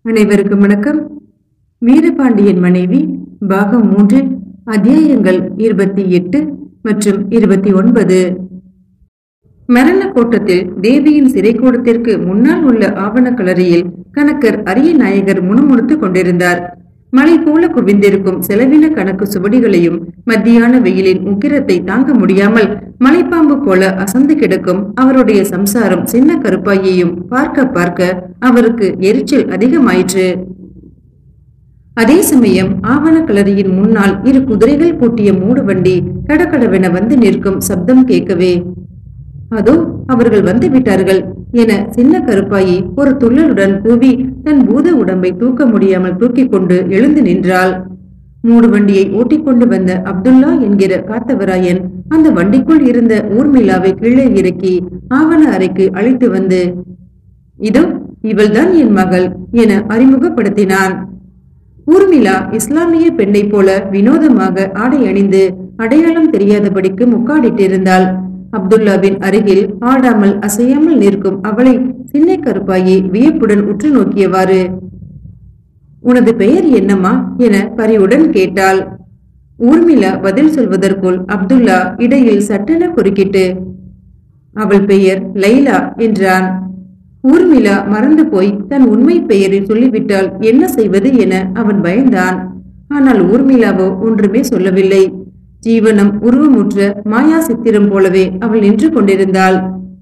அனைவருக்கும் வணக்கம் வீரபாண்டியன் மனைவி பாகம் மூன்றில் அத்தியாயங்கள் இருபத்தி எட்டு மற்றும் இருபத்தி ஒன்பது மரண கோட்டத்தில் தேவியின் சிறைக்கூடத்திற்கு முன்னால் உள்ள ஆவணக் கலரியில் கணக்கர் அரிய நாயகர் முணுமுணுத்துக் கொண்டிருந்தார் மலை போல குவிந்திருக்கும் செலவின கணக்கு சுவடிகளையும் மத்தியான வெயிலின் உக்கிரத்தை தாங்க முடியாமல் மலைப்பாம்பு போல அசந்து கிடக்கும் அவருடைய சம்சாரம் சின்ன கருப்பாயையும் பார்க்க பார்க்க அவருக்கு எரிச்சல் அதிகமாயிற்று அதே சமயம் ஆவண கலரியின் முன்னால் இரு குதிரைகள் பூட்டிய மூடு வண்டி கடகடவென வந்து நிற்கும் சப்தம் கேட்கவே அதோ அவர்கள் வந்து விட்டார்கள் என சின்ன கருப்பாயி ஒரு துள்ளலுடன் கூவி தன் பூத உடம்பை தூக்க முடியாமல் தூக்கிக் கொண்டு எழுந்து நின்றாள் மூடு வண்டியை ஓட்டிக்கொண்டு வந்த அப்துல்லா என்கிற காத்தவராயன் அந்த வண்டிக்குள் இருந்த ஊர்மிளாவை கீழே இறக்கி ஆவண அறைக்கு அழைத்து வந்து இதோ இவள்தான் என் மகள் என அறிமுகப்படுத்தினான் ஊர்மிளா இஸ்லாமிய பெண்ணைப் போல வினோதமாக ஆடை அணிந்து அடையாளம் தெரியாதபடிக்கு முக்காடிட்டிருந்தாள் அப்துல்லாவின் அருகில் ஆடாமல் அசையாமல் நிற்கும் அவளை சின்ன கருப்பாயி வியப்புடன் உற்று நோக்கியவாறு உனது பெயர் என்னம்மா என பரிவுடன் கேட்டாள் ஊர்மிளா பதில் சொல்வதற்குள் அப்துல்லா இடையில் சட்டென குறுக்கிட்டு அவள் பெயர் லைலா என்றான் ஊர்மிளா மறந்து போய் தன் உண்மை பெயரை சொல்லிவிட்டால் என்ன செய்வது என அவன் பயந்தான் ஆனால் ஊர்மிளாவோ ஒன்றுமே சொல்லவில்லை ஜீவனம் உருவமுற்ற மாயா சித்திரம் போலவே அவள் நின்று கொண்டிருந்தாள்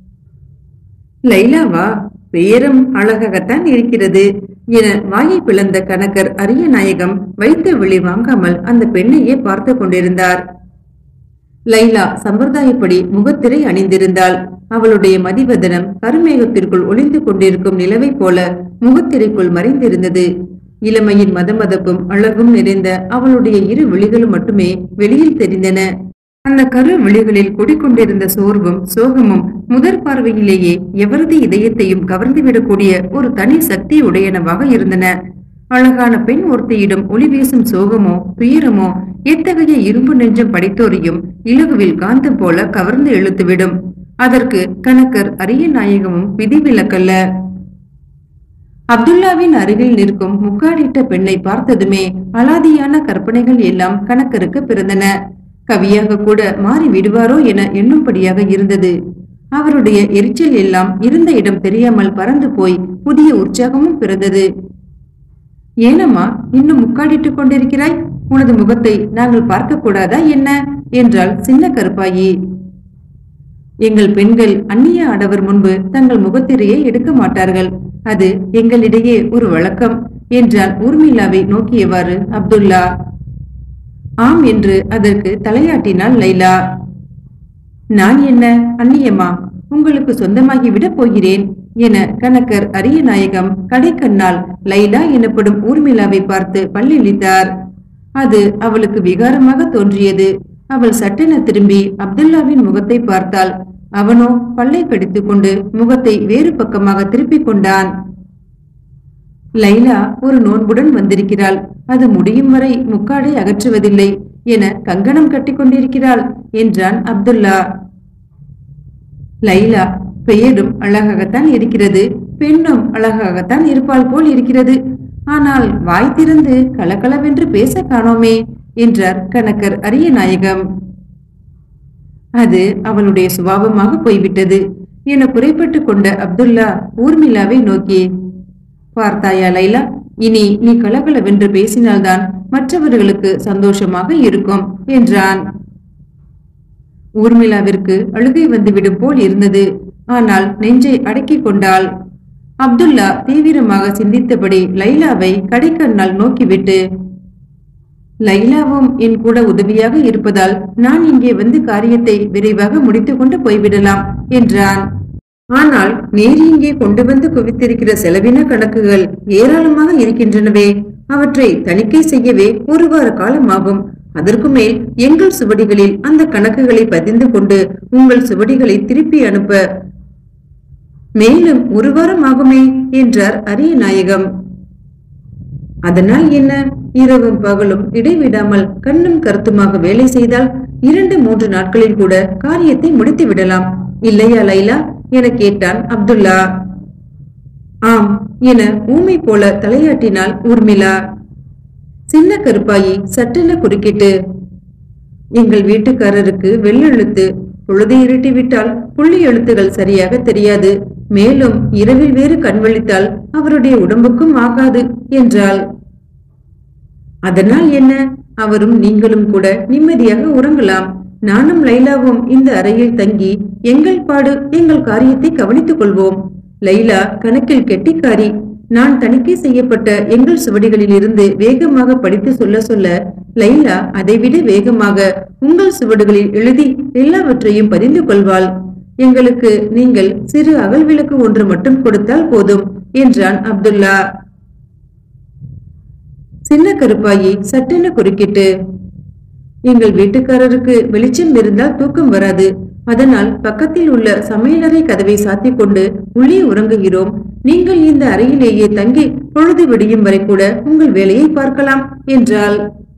லைலாவா பெயரும் அழகாகத்தான் இருக்கிறது என வாயை பிளந்த கணக்கர் அரிய நாயகம் வைத்த விழி வாங்காமல் அந்த பெண்ணையே பார்த்து கொண்டிருந்தார் லைலா சம்பிரதாயப்படி முகத்திரை அணிந்திருந்தாள் அவளுடைய மதிவதனம் கருமேகத்திற்குள் ஒளிந்து கொண்டிருக்கும் நிலவை போல முகத்திரைக்குள் மறைந்திருந்தது இளமையின் மதமதப்பும் அழகும் நிறைந்த அவளுடைய இரு விழிகளும் மட்டுமே வெளியில் தெரிந்தன அந்த கரு விழிகளில் குடிக்கொண்டிருந்த சோர்வும் சோகமும் முதற் பார்வையிலேயே எவரது இதயத்தையும் கவர்ந்துவிடக்கூடிய ஒரு தனி சக்தி உடையனவாக இருந்தன அழகான பெண் ஒருத்தியிடம் ஒளி வீசும் சோகமோ துயரமோ எத்தகைய இரும்பு நெஞ்சம் படைத்தோரையும் இலகுவில் காந்தம் போல கவர்ந்து இழுத்துவிடும் அதற்கு கணக்கர் அரிய நாயகமும் விதிவிலக்கல்ல அப்துல்லாவின் அருகில் நிற்கும் முக்காடிட்ட பெண்ணை பார்த்ததுமே அலாதியான கற்பனைகள் எல்லாம் கணக்கருக்கு பிறந்தன கவியாக கூட மாறி விடுவாரோ என எண்ணும்படியாக இருந்தது அவருடைய எரிச்சல் எல்லாம் இருந்த இடம் தெரியாமல் பறந்து போய் புதிய உற்சாகமும் பிறந்தது ஏனம்மா இன்னும் முக்காடிட்டுக் கொண்டிருக்கிறாய் உனது முகத்தை நாங்கள் பார்க்க கூடாதா என்ன என்றாள் சின்ன கருப்பாயி எங்கள் பெண்கள் அந்நிய ஆடவர் முன்பு தங்கள் முகத்திரையை எடுக்க மாட்டார்கள் அது எங்களிடையே ஒரு வழக்கம் என்றான் ஊர்மிளாவை நோக்கியவாறு அப்துல்லா ஆம் என்று அதற்கு தலையாட்டினாள் லைலா நான் என்ன அந்நியமா உங்களுக்கு சொந்தமாகி விட போகிறேன் என கணக்கர் அரிய நாயகம் கடைக்கண்ணால் லைலா எனப்படும் ஊர்மிளாவை பார்த்து பல்லிழித்தார் அது அவளுக்கு விகாரமாக தோன்றியது அவள் சட்டென திரும்பி அப்துல்லாவின் முகத்தை பார்த்தாள் அவனோ பல்லை கடித்துக் கொண்டு முகத்தை வேறு பக்கமாக திருப்பிக் கொண்டான் லைலா ஒரு நோன்புடன் வந்திருக்கிறாள் அது முடியும் வரை முக்காடை அகற்றுவதில்லை என கங்கணம் கட்டிக் கொண்டிருக்கிறாள் என்றான் அப்துல்லா லைலா பெயரும் அழகாகத்தான் இருக்கிறது பெண்ணும் அழகாகத்தான் இருப்பாள் போல் இருக்கிறது ஆனால் வாய் திறந்து கலகலவென்று பேச காணோமே என்றார் கணக்கர் அரிய நாயகம் அது அவளுடைய சுபாவமாக போய்விட்டது என குறைப்பட்டு கொண்ட அப்துல்லா ஊர்மிளாவை நோக்கி பார்த்தாயா லைலா இனி நீ கலகலவென்று பேசினால்தான் மற்றவர்களுக்கு சந்தோஷமாக இருக்கும் என்றான் ஊர்மிளாவிற்கு அழுகை வந்துவிடும் போல் இருந்தது ஆனால் நெஞ்சை அடக்கிக் கொண்டாள் அப்துல்லா தீவிரமாக சிந்தித்தபடி லைலாவை கடைக்கண்ணால் நோக்கிவிட்டு லைலாவும் என் கூட உதவியாக இருப்பதால் நான் இங்கே வந்து காரியத்தை விரைவாக முடித்துக் கொண்டு போய்விடலாம் என்றான் ஆனால் நீர் இங்கே கொண்டு வந்து குவித்திருக்கிற செலவின கணக்குகள் ஏராளமாக இருக்கின்றனவே அவற்றை தணிக்கை செய்யவே ஒரு வார காலம் ஆகும் அதற்கு மேல் எங்கள் சுவடிகளில் அந்த கணக்குகளை பதிந்து கொண்டு உங்கள் சுவடிகளை திருப்பி அனுப்ப மேலும் ஒரு வாரம் ஆகுமே என்றார் அரிய நாயகம் அதனால் என்ன இரவும் பகலும் இடைவிடாமல் கண்ணும் கருத்துமாக வேலை செய்தால் இரண்டு மூன்று நாட்களில் கூட காரியத்தை முடித்து விடலாம் இல்லையா லைலா என கேட்டான் அப்துல்லா ஆம் என ஊமை போல தலையாட்டினாள் ஊர்மிளா சின்ன கருப்பாயி சட்டென குறுக்கிட்டு எங்கள் வீட்டுக்காரருக்கு வெள்ளெழுத்து பொழுது இருட்டிவிட்டால் புள்ளி எழுத்துகள் சரியாக தெரியாது மேலும் இரவில் வேறு கண் விழித்தால் அவருடைய உடம்புக்கும் ஆகாது என்றாள் அதனால் என்ன அவரும் நீங்களும் கூட நிம்மதியாக உறங்கலாம் நானும் லைலாவும் இந்த அறையில் தங்கி எங்கள் பாடு எங்கள் காரியத்தை கவனித்துக் கொள்வோம் லைலா கணக்கில் கெட்டிக்காரி நான் தணிக்கை செய்யப்பட்ட எங்கள் சுவடிகளில் இருந்து வேகமாக படித்து சொல்ல சொல்ல லைலா அதைவிட வேகமாக உங்கள் சுவடுகளில் எழுதி எல்லாவற்றையும் பதிந்து கொள்வாள் எங்களுக்கு நீங்கள் சிறு அகல் விளக்கு ஒன்று மட்டும் கொடுத்தால் போதும் என்றான் அப்துல்லா சின்ன கருப்பாயி சட்டென குறுக்கிட்டு எங்கள் வீட்டுக்காரருக்கு வெளிச்சம் இருந்தால் தூக்கம் வராது அதனால் பக்கத்தில் உள்ள சமையலறை கதவை சாத்திக் கொண்டு உள்ளே உறங்குகிறோம் நீங்கள் இந்த அறையிலேயே தங்கி பொழுது விடியும் வரை கூட உங்கள் வேலையை பார்க்கலாம் என்றாள்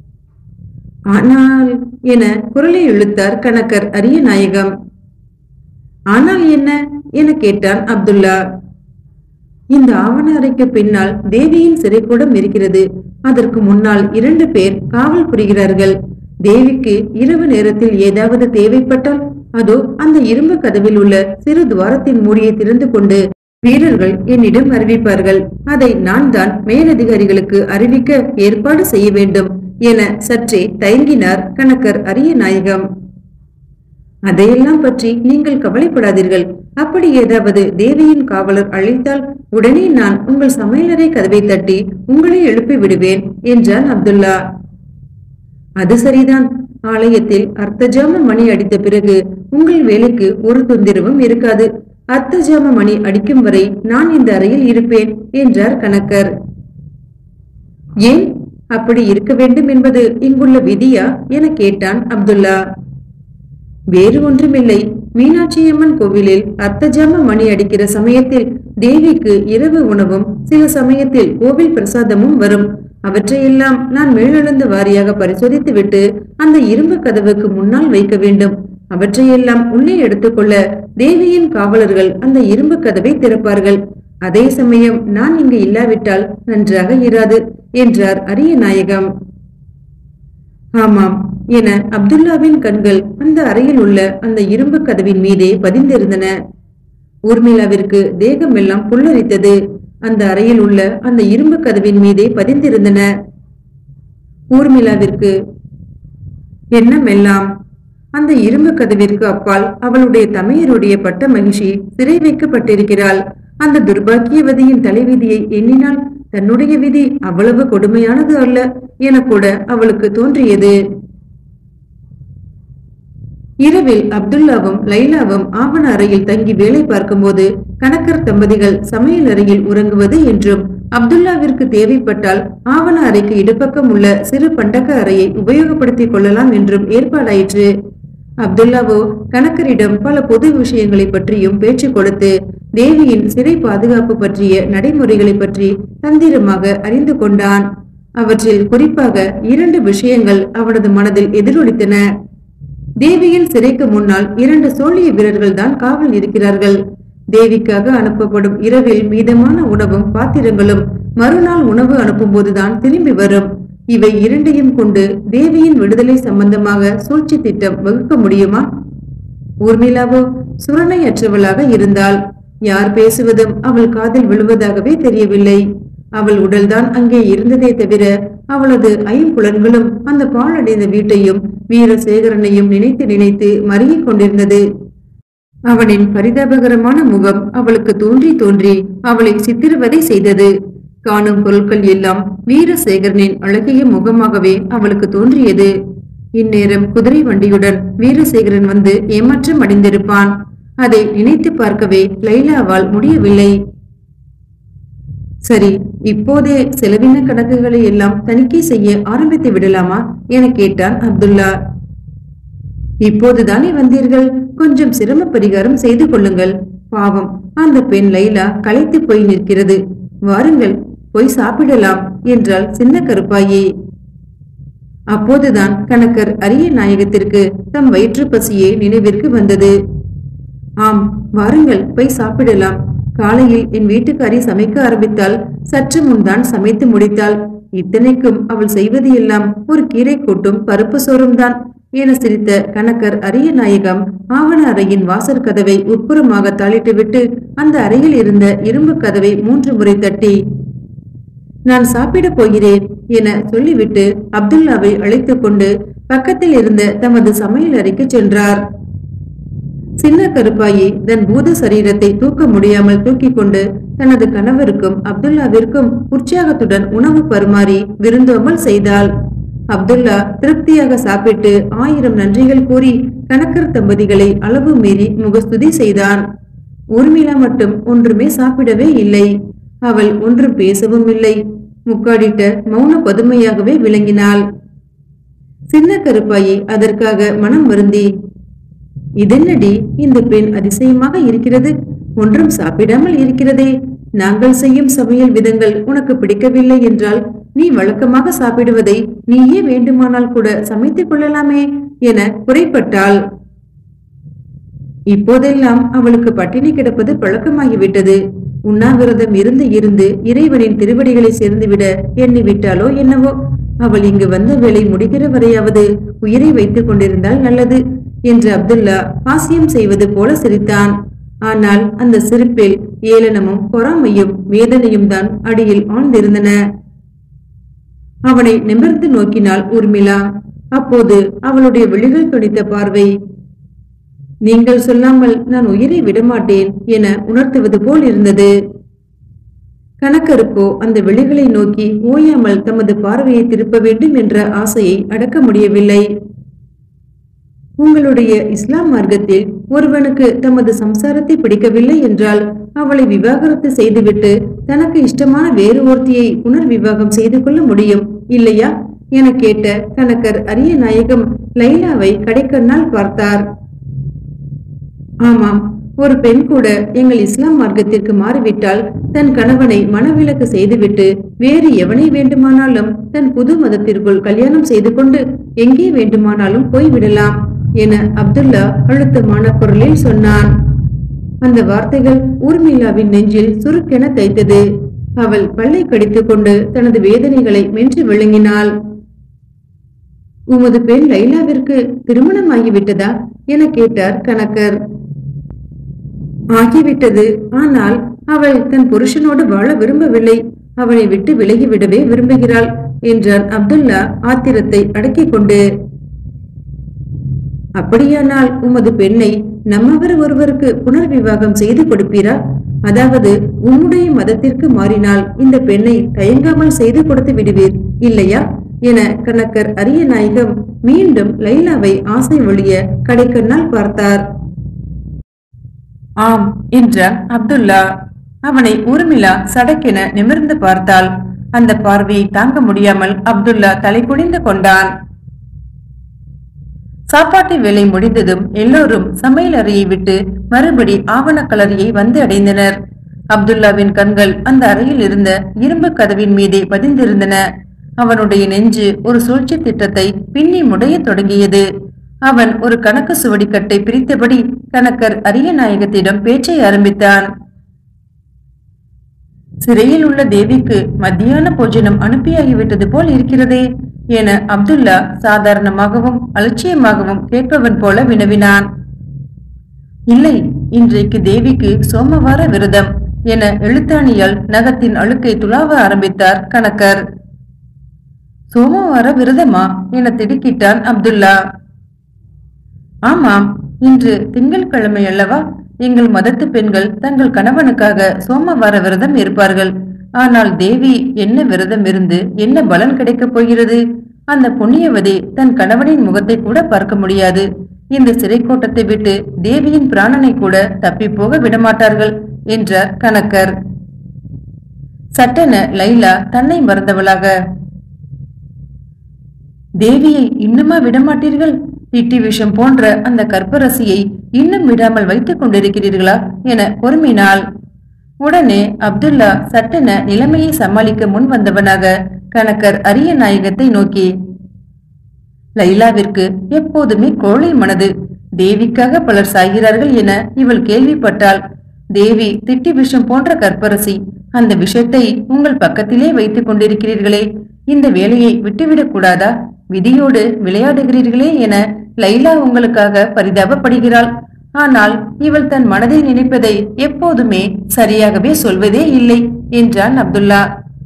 ஆனால் என குரலை இழுத்தார் கணக்கர் அரிய நாயகம் ஆனால் என்ன என கேட்டான் அப்துல்லா இந்த ஆவண அறைக்கு பின்னால் தேவியின் சிறைக்கூடம் இருக்கிறது அதற்கு முன்னால் இரண்டு பேர் காவல் புரிகிறார்கள் தேவிக்கு இரவு நேரத்தில் ஏதாவது தேவைப்பட்டால் அதோ அந்த இரும்பு கதவில் உள்ள சிறு துவாரத்தின் மூடியை திறந்து கொண்டு வீரர்கள் என்னிடம் அறிவிப்பார்கள் அதை நான் தான் மேலதிகாரிகளுக்கு அறிவிக்க ஏற்பாடு செய்ய வேண்டும் என சற்றே தயங்கினார் கணக்கர் அரிய நாயகம் அதையெல்லாம் பற்றி நீங்கள் கவலைப்படாதீர்கள் அப்படி ஏதாவது தேவியின் காவலர் அழைத்தால் உடனே நான் உங்கள் சமையலறை கதவை தட்டி உங்களை எழுப்பி விடுவேன் என்றான் அப்துல்லா அது சரிதான் ஆலயத்தில் அர்த்தஜாம மணி அடித்த பிறகு உங்கள் வேலைக்கு ஒரு தொந்தரவும் இருக்காது அர்த்தஜாம மணி அடிக்கும் வரை நான் இந்த அறையில் இருப்பேன் என்றார் கணக்கர் ஏன் அப்படி இருக்க வேண்டும் என்பது இங்குள்ள விதியா என கேட்டான் அப்துல்லா வேறு ஒன்றுமில்லை மீனாட்சியம்மன் கோவிலில் அர்த்தஜாம மணி அடிக்கிற சமயத்தில் தேவிக்கு இரவு உணவும் சில சமயத்தில் கோவில் பிரசாதமும் வரும் அவற்றையெல்லாம் நான் மேலெழுந்த வாரியாக பரிசோதித்துவிட்டு அந்த இரும்பு கதவுக்கு முன்னால் வைக்க வேண்டும் அவற்றையெல்லாம் உள்ளே எடுத்துக்கொள்ள தேவியின் காவலர்கள் அந்த இரும்பு கதவை திறப்பார்கள் அதே சமயம் நான் இங்கு இல்லாவிட்டால் நன்றாக இராது என்றார் அரிய நாயகம் ஆமாம் என அப்துல்லாவின் கண்கள் அந்த அறையில் உள்ள அந்த இரும்பு கதவின் மீதே பதிந்திருந்தன ஊர்மிளாவிற்கு தேகம் எல்லாம் புல்லரித்தது அந்த அறையில் உள்ள அந்த இரும்பு கதவின் மீதே பதிந்திருந்தன ஊர்மிளாவிற்கு எண்ணம் எல்லாம் அந்த இரும்பு கதவிற்கு அப்பால் அவளுடைய தமையருடைய பட்ட மகிழ்ச்சி சிறை வைக்கப்பட்டிருக்கிறாள் அந்த துர்பாக்கியவதியின் தலைவிதியை எண்ணினால் தன்னுடைய விதி அவ்வளவு கொடுமையானது அல்ல என கூட அவளுக்கு தோன்றியது இரவில் அப்துல்லாவும் லைலாவும் ஆவண அறையில் தங்கி வேலை பார்க்கும்போது கணக்கர் தம்பதிகள் சமையல் அறையில் உறங்குவது என்றும் அப்துல்லாவிற்கு தேவைப்பட்டால் ஆவண அறைக்கு இடுப்பக்கம் உள்ள சிறு பண்டக அறையை உபயோகப்படுத்திக் கொள்ளலாம் என்றும் ஏற்பாடாயிற்று அப்துல்லாவோ கணக்கரிடம் பல பொது விஷயங்களை பற்றியும் பேச்சு கொடுத்து தேவியின் சிறை பாதுகாப்பு பற்றிய நடைமுறைகளை பற்றி தந்திரமாக அறிந்து கொண்டான் அவற்றில் குறிப்பாக இரண்டு விஷயங்கள் அவனது மனதில் எதிரொலித்தன தேவியின் சிறைக்கு முன்னால் இரண்டு சோழிய வீரர்கள் தான் காவல் இருக்கிறார்கள் தேவிக்காக அனுப்பப்படும் இரவில் மீதமான உணவும் பாத்திரங்களும் மறுநாள் உணவு அனுப்பும்போதுதான் திரும்பி வரும் இவை இரண்டையும் கொண்டு தேவியின் விடுதலை சம்பந்தமாக சூழ்ச்சி திட்டம் வகுக்க முடியுமா ஊர்மிளாவோ சுரணையற்றவளாக இருந்தாள் யார் பேசுவதும் அவள் காதில் விழுவதாகவே தெரியவில்லை அவள் உடல்தான் அங்கே இருந்ததே தவிர அவளது ஐம்புலன்களும் அந்த பாழடைந்த வீட்டையும் வீரசேகரனையும் நினைத்து நினைத்து மருகிக் கொண்டிருந்தது அவனின் பரிதாபகரமான முகம் அவளுக்கு தோன்றி தோன்றி அவளை சித்திரவதை செய்தது காணும் பொருட்கள் எல்லாம் வீரசேகரனின் அழகிய முகமாகவே அவளுக்கு தோன்றியது இந்நேரம் குதிரை வண்டியுடன் வீரசேகரன் வந்து ஏமாற்றம் அடைந்திருப்பான் அதை நினைத்து பார்க்கவே லைலாவால் முடியவில்லை சரி இப்போதே செலவின கணக்குகளை எல்லாம் தணிக்கை செய்ய ஆரம்பித்து விடலாமா என கேட்டான் அப்துல்லா இப்போதுதானே வந்தீர்கள் கொஞ்சம் சிரம பரிகாரம் செய்து கொள்ளுங்கள் பாவம் அந்த பெண் லைலா களைத்து போய் நிற்கிறது வாருங்கள் போய் சாப்பிடலாம் என்றாள் சின்ன கருப்பாயே அப்போதுதான் கணக்கர் அரிய நாயகத்திற்கு தம் வயிற்று பசியே நினைவிற்கு வந்தது ஆம் வாருங்கள் போய் சாப்பிடலாம் காலையில் என் வீட்டுக்காரி சமைக்க ஆரம்பித்தால் சற்று முன்தான் சமைத்து முடித்தாள் இத்தனைக்கும் அவள் செய்வது எல்லாம் ஒரு கீரை கூட்டும் பருப்பு சோறும் தான் என சிரித்த கணக்கர் அரிய நாயகம் ஆவண அறையின் வாசற் கதவை உட்புறமாக தாளிட்டுவிட்டு அந்த அறையில் இருந்த இரும்பு கதவை மூன்று முறை தட்டி நான் சாப்பிடப் போகிறேன் என சொல்லிவிட்டு அப்துல்லாவை அழைத்துக் கொண்டு பக்கத்தில் இருந்த தமது சமையல் அறைக்கு சென்றார் சின்ன கருப்பாயி தன் பூத சரீரத்தை தூக்க முடியாமல் தூக்கிக் கொண்டு தனது கணவருக்கும் அப்துல்லாவிற்கும் உற்சாகத்துடன் உணவு பருமாறி விருந்தோமல் செய்தாள் அப்துல்லா திருப்தியாக சாப்பிட்டு ஆயிரம் நன்றிகள் கூறி கணக்கர் தம்பதிகளை அளவு மீறி முகஸ்துதி செய்தான் ஊர்மிளா மட்டும் ஒன்றுமே சாப்பிடவே இல்லை அவள் ஒன்றும் பேசவும் இல்லை முக்காடிட்ட மௌன பதுமையாகவே விளங்கினாள் சின்ன கருப்பாயி அதற்காக மனம் வருந்தி இதென்னடி இந்த பெண் அதிசயமாக இருக்கிறது ஒன்றும் சாப்பிடாமல் இருக்கிறதே நாங்கள் செய்யும் சமையல் விதங்கள் உனக்கு பிடிக்கவில்லை என்றால் நீ வழக்கமாக சாப்பிடுவதை நீயே வேண்டுமானால் கூட சமைத்துக் கொள்ளலாமே என குறைப்பட்டாள் இப்போதெல்லாம் அவளுக்கு பட்டினி கிடப்பது பழக்கமாகிவிட்டது உண்ணாவிரதம் இருந்து இருந்து இறைவனின் திருவடிகளை சேர்ந்துவிட எண்ணி விட்டாலோ என்னவோ அவள் இங்கு வந்த வேலை முடிகிற வரையாவது உயிரை வைத்துக் கொண்டிருந்தால் நல்லது என்று அப்துல்லா ஹாசியம் செய்வது போல சிரித்தான் ஆனால் அந்த சிரிப்பில் ஏளனமும் பொறாமையும் வேதனையும் தான் அடியில் ஆழ்ந்திருந்தன அவனை நிமிர்ந்து நோக்கினாள் ஊர்மிளா அப்போது அவளுடைய விழிகள் துடித்த பார்வை நீங்கள் சொல்லாமல் நான் உயிரை விடமாட்டேன் என உணர்த்துவது போல் இருந்தது கணக்கருக்கோ அந்த விழிகளை நோக்கி ஓயாமல் தமது பார்வையை திருப்ப வேண்டும் என்ற ஆசையை அடக்க முடியவில்லை உங்களுடைய இஸ்லாம் மார்க்கத்தில் ஒருவனுக்கு தமது சம்சாரத்தை பிடிக்கவில்லை என்றால் அவளை விவாகரத்து செய்துவிட்டு தனக்கு இஷ்டமான வேறு ஒருத்தியை புனர் விவாகம் செய்து கொள்ள முடியும் இல்லையா என கேட்ட கணக்கர் அரிய நாயகம் லைலாவை கடைக்கண்ணால் பார்த்தார் ஆமாம் ஒரு பெண் கூட எங்கள் இஸ்லாம் மார்க்கத்திற்கு மாறிவிட்டால் தன் கணவனை மனவிலக்கு செய்துவிட்டு வேறு எவனை வேண்டுமானாலும் தன் புது மதத்திற்குள் கல்யாணம் செய்து கொண்டு எங்கே வேண்டுமானாலும் போய்விடலாம் என அப்துல்லா அழுத்தமான குரலில் சொன்னான் அந்த வார்த்தைகள் ஊர்மிளாவின் நெஞ்சில் சுருக்கென தைத்தது அவள் பல்லை கடித்துக் கொண்டு தனது வேதனைகளை மென்று விளங்கினாள் உமது பெண் லைலாவிற்கு திருமணம் ஆகிவிட்டதா என கேட்டார் கணக்கர் ஆகிவிட்டது ஆனால் அவள் தன் புருஷனோடு வாழ விரும்பவில்லை அவனை விட்டு விலகிவிடவே விரும்புகிறாள் என்றான் அப்துல்லா ஆத்திரத்தை அடக்கிக் கொண்டு அப்படியானால் உமது பெண்ணை நம்மவர் ஒருவருக்கு புனர்விவாகம் செய்து கொடுப்பீரா அதாவது உம்முடைய மதத்திற்கு மாறினால் இந்த பெண்ணை தயங்காமல் செய்து கொடுத்து விடுவீர் இல்லையா என கணக்கர் அரிய நாயகம் மீண்டும் லைலாவை ஆசை ஒழிய கடைக்கண்ணால் பார்த்தார் ஆம் என்றான் அப்துல்லா அவனை ஊர்மிளா சடக்கென நிமிர்ந்து பார்த்தாள் அந்த பார்வையை தாங்க முடியாமல் அப்துல்லா தலை குனிந்து கொண்டான் சாப்பாட்டு வேலை முடிந்ததும் எல்லோரும் சமையல் அறையை விட்டு மறுபடி ஆவண கலரியை வந்து அடைந்தனர் அப்துல்லாவின் கண்கள் அந்த அறையில் இருந்த இரும்பு கதவின் மீதே பதிந்திருந்தன அவனுடைய நெஞ்சு ஒரு சூழ்ச்சி திட்டத்தை பின்னி முடையத் தொடங்கியது அவன் ஒரு கணக்கு சுவடிக்கட்டை பிரித்தபடி கணக்கர் அரிய நாயகத்திடம் பேச்சை ஆரம்பித்தான் சிறையில் உள்ள தேவிக்கு மத்தியான போஜனம் அனுப்பியாகிவிட்டது போல் இருக்கிறதே என அப்துல்லா சாதாரணமாகவும் அலட்சியமாகவும் கேட்பவன் போல வினவினான் இல்லை இன்றைக்கு தேவிக்கு சோமவார விரதம் என எழுத்தாணியால் நகத்தின் அழுக்கை துளாவ ஆரம்பித்தார் கணக்கர் சோமவார விரதமா என திடுக்கிட்டான் அப்துல்லா ஆமாம் இன்று திங்கட்கிழமை அல்லவா எங்கள் மதத்து பெண்கள் தங்கள் கணவனுக்காக சோமவார விரதம் இருப்பார்கள் ஆனால் தேவி என்ன விரதம் இருந்து என்ன பலன் கிடைக்கப் போகிறது அந்த புண்ணியவதி தன் கணவனின் முகத்தை கூட பார்க்க முடியாது இந்த சிறைக்கோட்டத்தை விட்டு தேவியின் பிராணனை கூட தப்பி போக விடமாட்டார்கள் என்றார் கணக்கர் சட்டென லைலா தன்னை மறந்தவளாக தேவியை இன்னுமா விடமாட்டீர்கள் திட்டி விஷம் போன்ற அந்த கற்பரசியை இன்னும் விடாமல் வைத்துக் கொண்டிருக்கிறீர்களா என பொறுமினாள் உடனே அப்துல்லா சட்டென நிலைமையை சமாளிக்க முன் வந்தவனாக கணக்கர் அரிய நாயகத்தை நோக்கி லைலாவிற்கு எப்போதுமே கோழை மனது தேவிக்காக பலர் சாகிறார்கள் என இவள் கேள்விப்பட்டாள் தேவி திட்டி விஷம் போன்ற கற்பரசி அந்த விஷத்தை உங்கள் பக்கத்திலே வைத்துக் கொண்டிருக்கிறீர்களே இந்த வேலையை விட்டுவிடக் கூடாதா விதியோடு விளையாடுகிறீர்களே என லைலா உங்களுக்காக பரிதாபப்படுகிறாள் ஆனால் இவள் தன் மனதை நினைப்பதை எப்போதுமே சரியாகவே சொல்வதே இல்லை என்றான் அப்துல்லா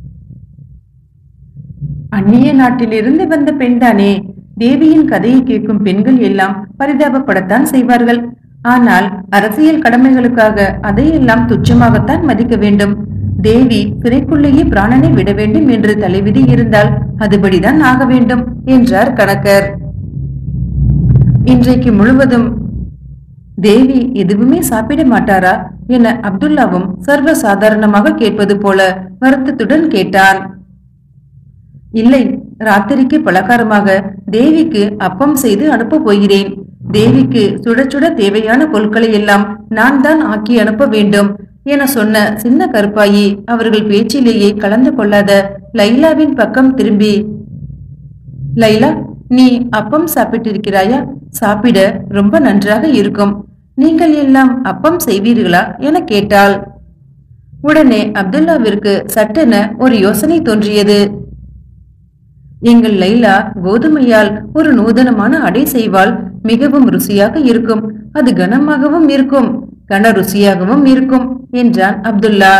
அந்நிய நாட்டிலிருந்து வந்த பெண்தானே தேவியின் கதையை கேட்கும் பெண்கள் எல்லாம் பரிதாபப்படத்தான் செய்வார்கள் ஆனால் அரசியல் கடமைகளுக்காக அதையெல்லாம் துச்சமாகத்தான் மதிக்க வேண்டும் தேவி சிறைக்குள்ளேயே பிராணனை விட வேண்டும் என்று தலைவிதி இருந்தால் அதுபடிதான் ஆக வேண்டும் என்றார் கணக்கர் இன்றைக்கு முழுவதும் தேவி எதுவுமே சாப்பிட மாட்டாரா என அப்துல்லாவும் சர்வ சாதாரணமாக கேட்பது போல வருத்தத்துடன் கேட்டான் இல்லை ராத்திரிக்கு பலகாரமாக தேவிக்கு அப்பம் செய்து அனுப்ப போகிறேன் தேவிக்கு சுட சுட தேவையான பொருட்களை எல்லாம் நான் தான் ஆக்கி அனுப்ப வேண்டும் என சொன்ன சின்ன கருப்பாயி அவர்கள் பேச்சிலேயே கலந்து கொள்ளாத லைலாவின் பக்கம் திரும்பி லைலா நீ அப்பம் சாப்பிட்டிருக்கிறாயா சாப்பிட ரொம்ப நன்றாக இருக்கும் நீங்கள் எல்லாம் அப்பம் செய்வீர்களா என கேட்டாள் உடனே அப்துல்லாவிற்கு சட்டென ஒரு யோசனை தோன்றியது எங்கள் லைலா கோதுமையால் ஒரு நூதனமான அடை செய்வால் மிகவும் ருசியாக இருக்கும் அது கனமாகவும் இருக்கும் கன ருசியாகவும் இருக்கும் என்றான் அப்துல்லா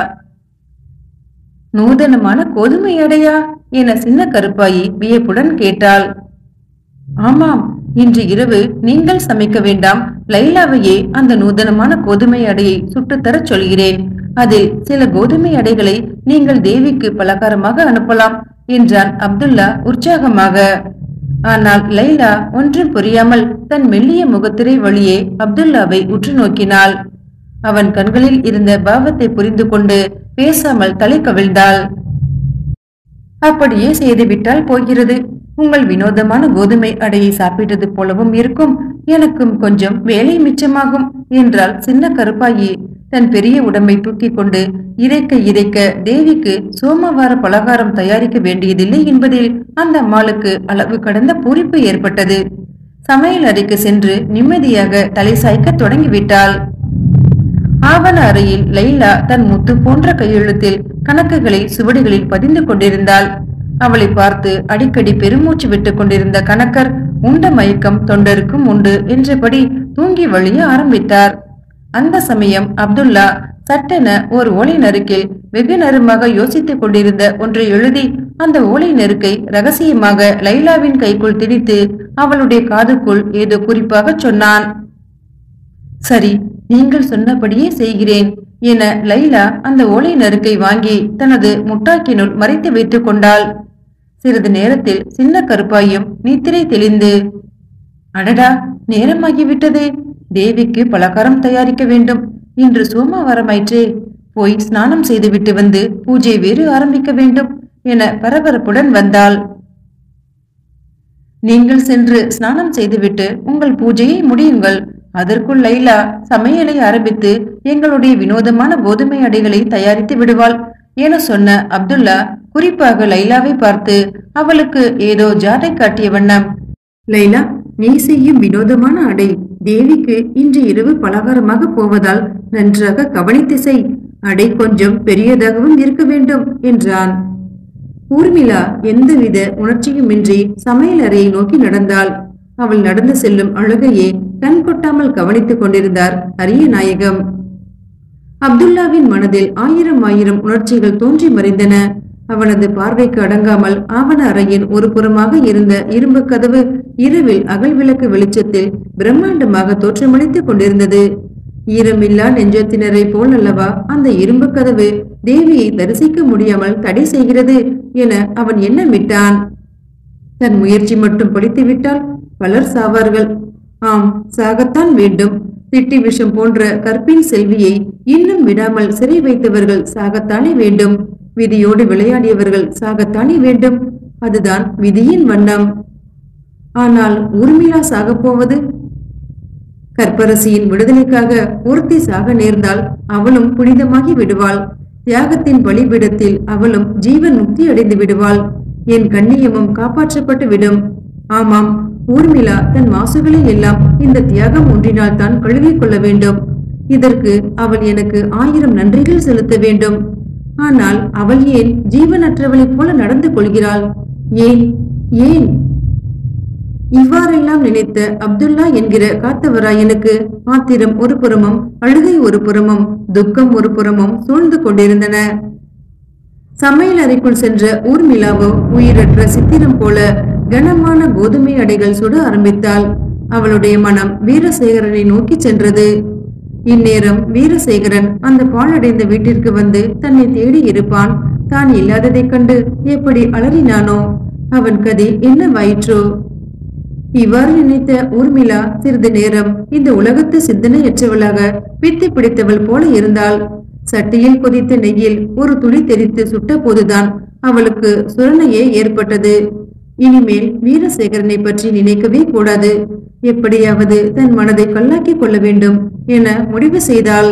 நூதனமான கோதுமை அடையா என சின்ன கருப்பாயி வியப்புடன் கேட்டாள் ஆமாம் இன்று இரவு நீங்கள் சமைக்க வேண்டாம் லைலாவையே அந்த நூதனமான கோதுமை அடையை சுட்டுத்தரச் சொல்கிறேன் அதில் சில கோதுமை அடைகளை நீங்கள் தேவிக்கு பலகாரமாக அனுப்பலாம் என்றான் அப்துல்லா உற்சாகமாக ஆனால் லைலா ஒன்றும் புரியாமல் தன் மெல்லிய முகத்திரை வழியே அப்துல்லாவை உற்று நோக்கினாள் அவன் கண்களில் இருந்த பாவத்தை புரிந்து கொண்டு பேசாமல் தலை கவிழ்ந்தாள் அப்படியே செய்துவிட்டால் போகிறது உங்கள் வினோதமான கோதுமை அடையை சாப்பிட்டது போலவும் இருக்கும் எனக்கும் கொஞ்சம் வேலை மிச்சமாகும் என்றால் சின்ன கருப்பாயி தன் பெரிய உடம்பை தூக்கிக் கொண்டு இறைக்க இறைக்க தேவிக்கு சோமவார பலகாரம் தயாரிக்க வேண்டியதில்லை என்பதில் அந்த அம்மாளுக்கு அளவு கடந்த பூரிப்பு ஏற்பட்டது சமையல் அறைக்கு சென்று நிம்மதியாக தலை சாய்க்க தொடங்கிவிட்டாள் ஆவண அறையில் லைலா தன் முத்து போன்ற கையெழுத்தில் கணக்குகளை சுவடிகளில் பதிந்து கொண்டிருந்தாள் அவளை பார்த்து அடிக்கடி பெருமூச்சு விட்டுக் கொண்டிருந்த கணக்கர் உண்ட மயக்கம் தொண்டருக்கும் உண்டு என்றபடி தூங்கி வழிய ஆரம்பித்தார் அந்த சமயம் அப்துல்லா சட்டென ஒரு ஓலை நறுக்கில் வெகு நேரமாக யோசித்துக் கொண்டிருந்த ஒன்றை எழுதி அந்த ஓலை நெருக்கை ரகசியமாக லைலாவின் கைக்குள் திணித்து அவளுடைய காதுக்குள் ஏதோ குறிப்பாக சொன்னான் சரி நீங்கள் சொன்னபடியே செய்கிறேன் என லைலா அந்த ஓலை நறுக்கை வாங்கி தனது முட்டாக்கினுள் மறைத்து வைத்துக் கொண்டாள் சிறிது நேரத்தில் சின்ன கருப்பாயும் நித்திரை தெளிந்து அடடா நேரமாகிவிட்டதே தேவிக்கு பலகாரம் தயாரிக்க வேண்டும் இன்று சோமவாரமாயிற்றே போய் ஸ்நானம் செய்துவிட்டு வந்து பூஜை வேறு ஆரம்பிக்க வேண்டும் என பரபரப்புடன் வந்தாள் நீங்கள் சென்று ஸ்நானம் செய்துவிட்டு உங்கள் பூஜையை முடியுங்கள் அதற்குள் லைலா சமையலை ஆரம்பித்து எங்களுடைய வினோதமான கோதுமை அடைகளை தயாரித்து விடுவாள் என சொன்ன அப்துல்லா குறிப்பாக லைலாவை பார்த்து அவளுக்கு ஏதோ ஜாடை காட்டிய வண்ணம் லைலா நீ செய்யும் வினோதமான அடை தேவிக்கு இன்று இரவு பலகாரமாக போவதால் நன்றாக கவனித்து செய் அடை கொஞ்சம் பெரியதாகவும் இருக்க வேண்டும் என்றான் ஊர்மிளா எந்தவித உணர்ச்சியுமின்றி சமையல் அறையை நோக்கி நடந்தாள் அவள் நடந்து செல்லும் அழகையே கண் கொட்டாமல் கவனித்துக் கொண்டிருந்தார் அரிய நாயகம் அப்துல்லாவின் மனதில் ஆயிரம் ஆயிரம் உணர்ச்சிகள் தோன்றி மறைந்தன அவனது பார்வைக்கு அடங்காமல் ஆவண அறையின் ஒரு புறமாக இருந்த இரும்பு கதவு இரவில் அகல் விளக்கு வெளிச்சத்தில் பிரம்மாண்டமாக தோற்றமளித்துக் கொண்டிருந்தது ஈரமில்லா நெஞ்சத்தினரை போல் அல்லவா அந்த இரும்பு கதவு தேவியை தரிசிக்க முடியாமல் தடை செய்கிறது என அவன் எண்ணமிட்டான் தன் முயற்சி மட்டும் படித்துவிட்டால் பலர் சாவார்கள் ஆம் சாகத்தான் வேண்டும் திட்டி விஷம் போன்ற கற்பின் செல்வியை இன்னும் விடாமல் சிறை வைத்தவர்கள் சாகத்தானே வேண்டும் விதியோடு விளையாடியவர்கள் சாகத்தானே வேண்டும் அதுதான் விதியின் வண்ணம் ஆனால் ஊர்மிளா சாகப் போவது கற்பரசியின் விடுதலைக்காக ஒருத்தி சாக நேர்ந்தால் அவளும் புனிதமாகி விடுவாள் தியாகத்தின் பலிபீடத்தில் அவளும் ஜீவன் முக்தி அடைந்து விடுவாள் என் கண்ணியமும் காப்பாற்றப்பட்டு விடும் ஆமாம் ஊர்மிளா தன் மாசுகளை எல்லாம் இந்த தியாகம் ஒன்றினால் தான் கழுவிக் கொள்ள வேண்டும் இதற்கு அவள் எனக்கு ஆயிரம் நன்றிகள் செலுத்த வேண்டும் ஆனால் அவள் ஏன் ஜீவனற்றவளைப் போல நடந்து கொள்கிறாள் ஏன் ஏன் இவ்வாறெல்லாம் நினைத்த அப்துல்லா என்கிற காத்தவராயனுக்கு ஆத்திரம் ஒரு புறமும் அழுகை ஒரு புறமும் துக்கம் ஒரு புறமும் சூழ்ந்து கொண்டிருந்தன சமையல் அறைக்குள் சென்ற ஊர்மிளாவோ உயிரற்ற சித்திரம் போல கனமான கோதுமை அடைகள் சுட ஆரம்பித்தாள் அவளுடைய மனம் வீரசேகரனை நோக்கி சென்றது இந்நேரம் வீரசேகரன் அந்த பாழடைந்த வீட்டிற்கு வந்து தன்னை தேடி இருப்பான் தான் இல்லாததைக் கண்டு எப்படி அலறினானோ அவன் கதி என்னவாயிற்றோ இவ்வாறு நினைத்த ஊர்மிளா சிறிது நேரம் இந்த உலகத்து சிந்தனையற்றவளாக பித்து பிடித்தவள் போல இருந்தாள் சட்டியில் கொதித்த நெய்யில் ஒரு துளி தெரித்து சுட்ட போதுதான் அவளுக்கு சுரணையே ஏற்பட்டது இனிமேல் வீரசேகரனை பற்றி நினைக்கவே கூடாது எப்படியாவது தன் மனதை கல்லாக்கிக் கொள்ள வேண்டும் என முடிவு செய்தாள்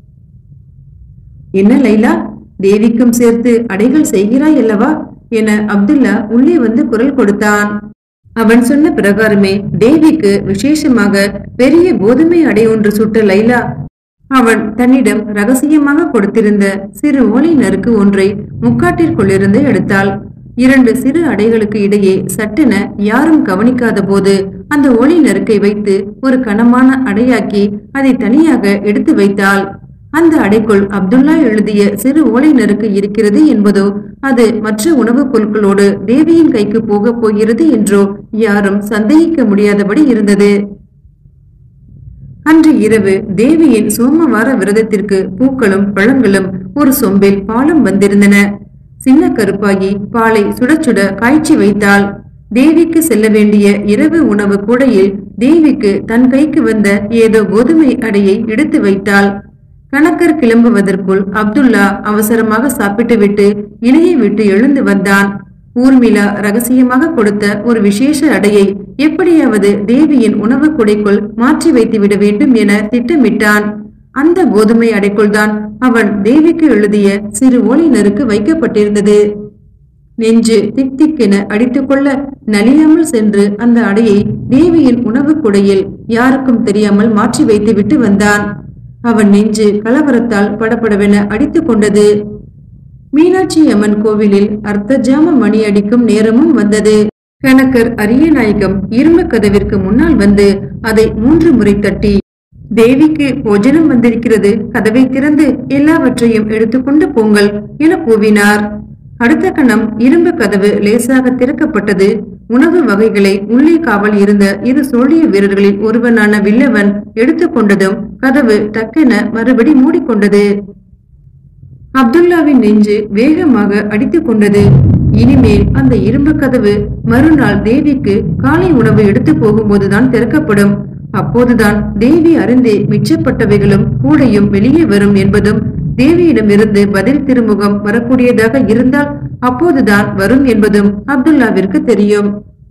என்ன லைலா தேவிக்கும் சேர்த்து அடைகள் செய்கிறாய் அல்லவா என அப்துல்லா உள்ளே வந்து குரல் கொடுத்தான் அவன் சொன்ன பிரகாரமே தேவிக்கு விசேஷமாக பெரிய கோதுமை அடை ஒன்று சுட்ட லைலா அவன் தன்னிடம் ரகசியமாக கொடுத்திருந்த சிறு ஓலை நறுக்கு ஒன்றை முக்காட்டிற்குள்ளிருந்து எடுத்தாள் இரண்டு சிறு அடைகளுக்கு இடையே சட்டென யாரும் கவனிக்காத போது அந்த ஓலை நறுக்கை வைத்து ஒரு கனமான அடையாக்கி அதை தனியாக எடுத்து வைத்தாள் அந்த அடைக்குள் அப்துல்லா எழுதிய சிறு ஓலை நறுக்கு இருக்கிறது என்பதோ அது மற்ற உணவுப் பொருட்களோடு தேவியின் கைக்கு போகப் போகிறது என்றோ யாரும் சந்தேகிக்க முடியாதபடி இருந்தது அன்று இரவு தேவியின் சோமவார விரதத்திற்கு பூக்களும் பழங்களும் ஒரு சொம்பில் பாலும் வந்திருந்தன சின்ன கருப்பாகி பாலை சுட சுட காய்ச்சி வைத்தாள் தேவிக்கு செல்ல வேண்டிய இரவு உணவு கூடையில் தேவிக்கு தன் கைக்கு வந்த ஏதோ கோதுமை அடையை எடுத்து வைத்தாள் கணக்கர் கிளம்புவதற்குள் அப்துல்லா அவசரமாக சாப்பிட்டுவிட்டு இணையை விட்டு எழுந்து வந்தான் ஊர்மிளா ரகசியமாக கொடுத்த ஒரு விசேஷ அடையை எப்படியாவது தேவியின் உணவு குடைக்குள் மாற்றி வைத்து விட வேண்டும் என திட்டமிட்டான் அந்த கோதுமை அடைக்குள் தான் அவன் தேவிக்கு எழுதிய சிறு ஓலை நறுக்கு வைக்கப்பட்டிருந்தது நெஞ்சு திக் திக்கென அடித்துக்கொள்ள நலியாமல் சென்று அந்த அடையை தேவியின் உணவு குடையில் யாருக்கும் தெரியாமல் மாற்றி வைத்துவிட்டு வந்தான் அவன் நெஞ்சு கலவரத்தால் படபடவென அடித்துக் கொண்டது மீனாட்சி அம்மன் கோவிலில் அர்த்த ஜாம மணி அடிக்கும் நேரமும் வந்தது கணக்கர் அரியநாயகம் இரும்பு கதவிற்கு முன்னால் வந்து அதை மூன்று முறை தட்டி தேவிக்கு போஜனம் வந்திருக்கிறது கதவை திறந்து எல்லாவற்றையும் எடுத்துக்கொண்டு போங்கள் என கூவினார் அடுத்த கணம் இரும்பு கதவு லேசாக திறக்கப்பட்டது உணவு வகைகளை உள்ளே காவல் இருந்த இரு சோழிய வீரர்களில் ஒருவனான வில்லவன் எடுத்துக்கொண்டதும் கதவு டக்கென மறுபடி மூடிக்கொண்டது அப்துல்லாவின் நெஞ்சு வேகமாக அடித்துக் கொண்டது இனிமேல் அந்த இரும்பு கதவு மறுநாள் தேவிக்கு காலை உணவு எடுத்து போகும்போதுதான் திறக்கப்படும் அப்போதுதான் தேவி அருந்தே மிச்சப்பட்டவைகளும் கூடையும் வெளியே வரும் என்பதும் தேவியிடமிருந்து பதில் திருமுகம் வரக்கூடியதாக இருந்தால் அப்போதுதான் வரும் என்பதும் அப்துல்லாவிற்கு தெரியும்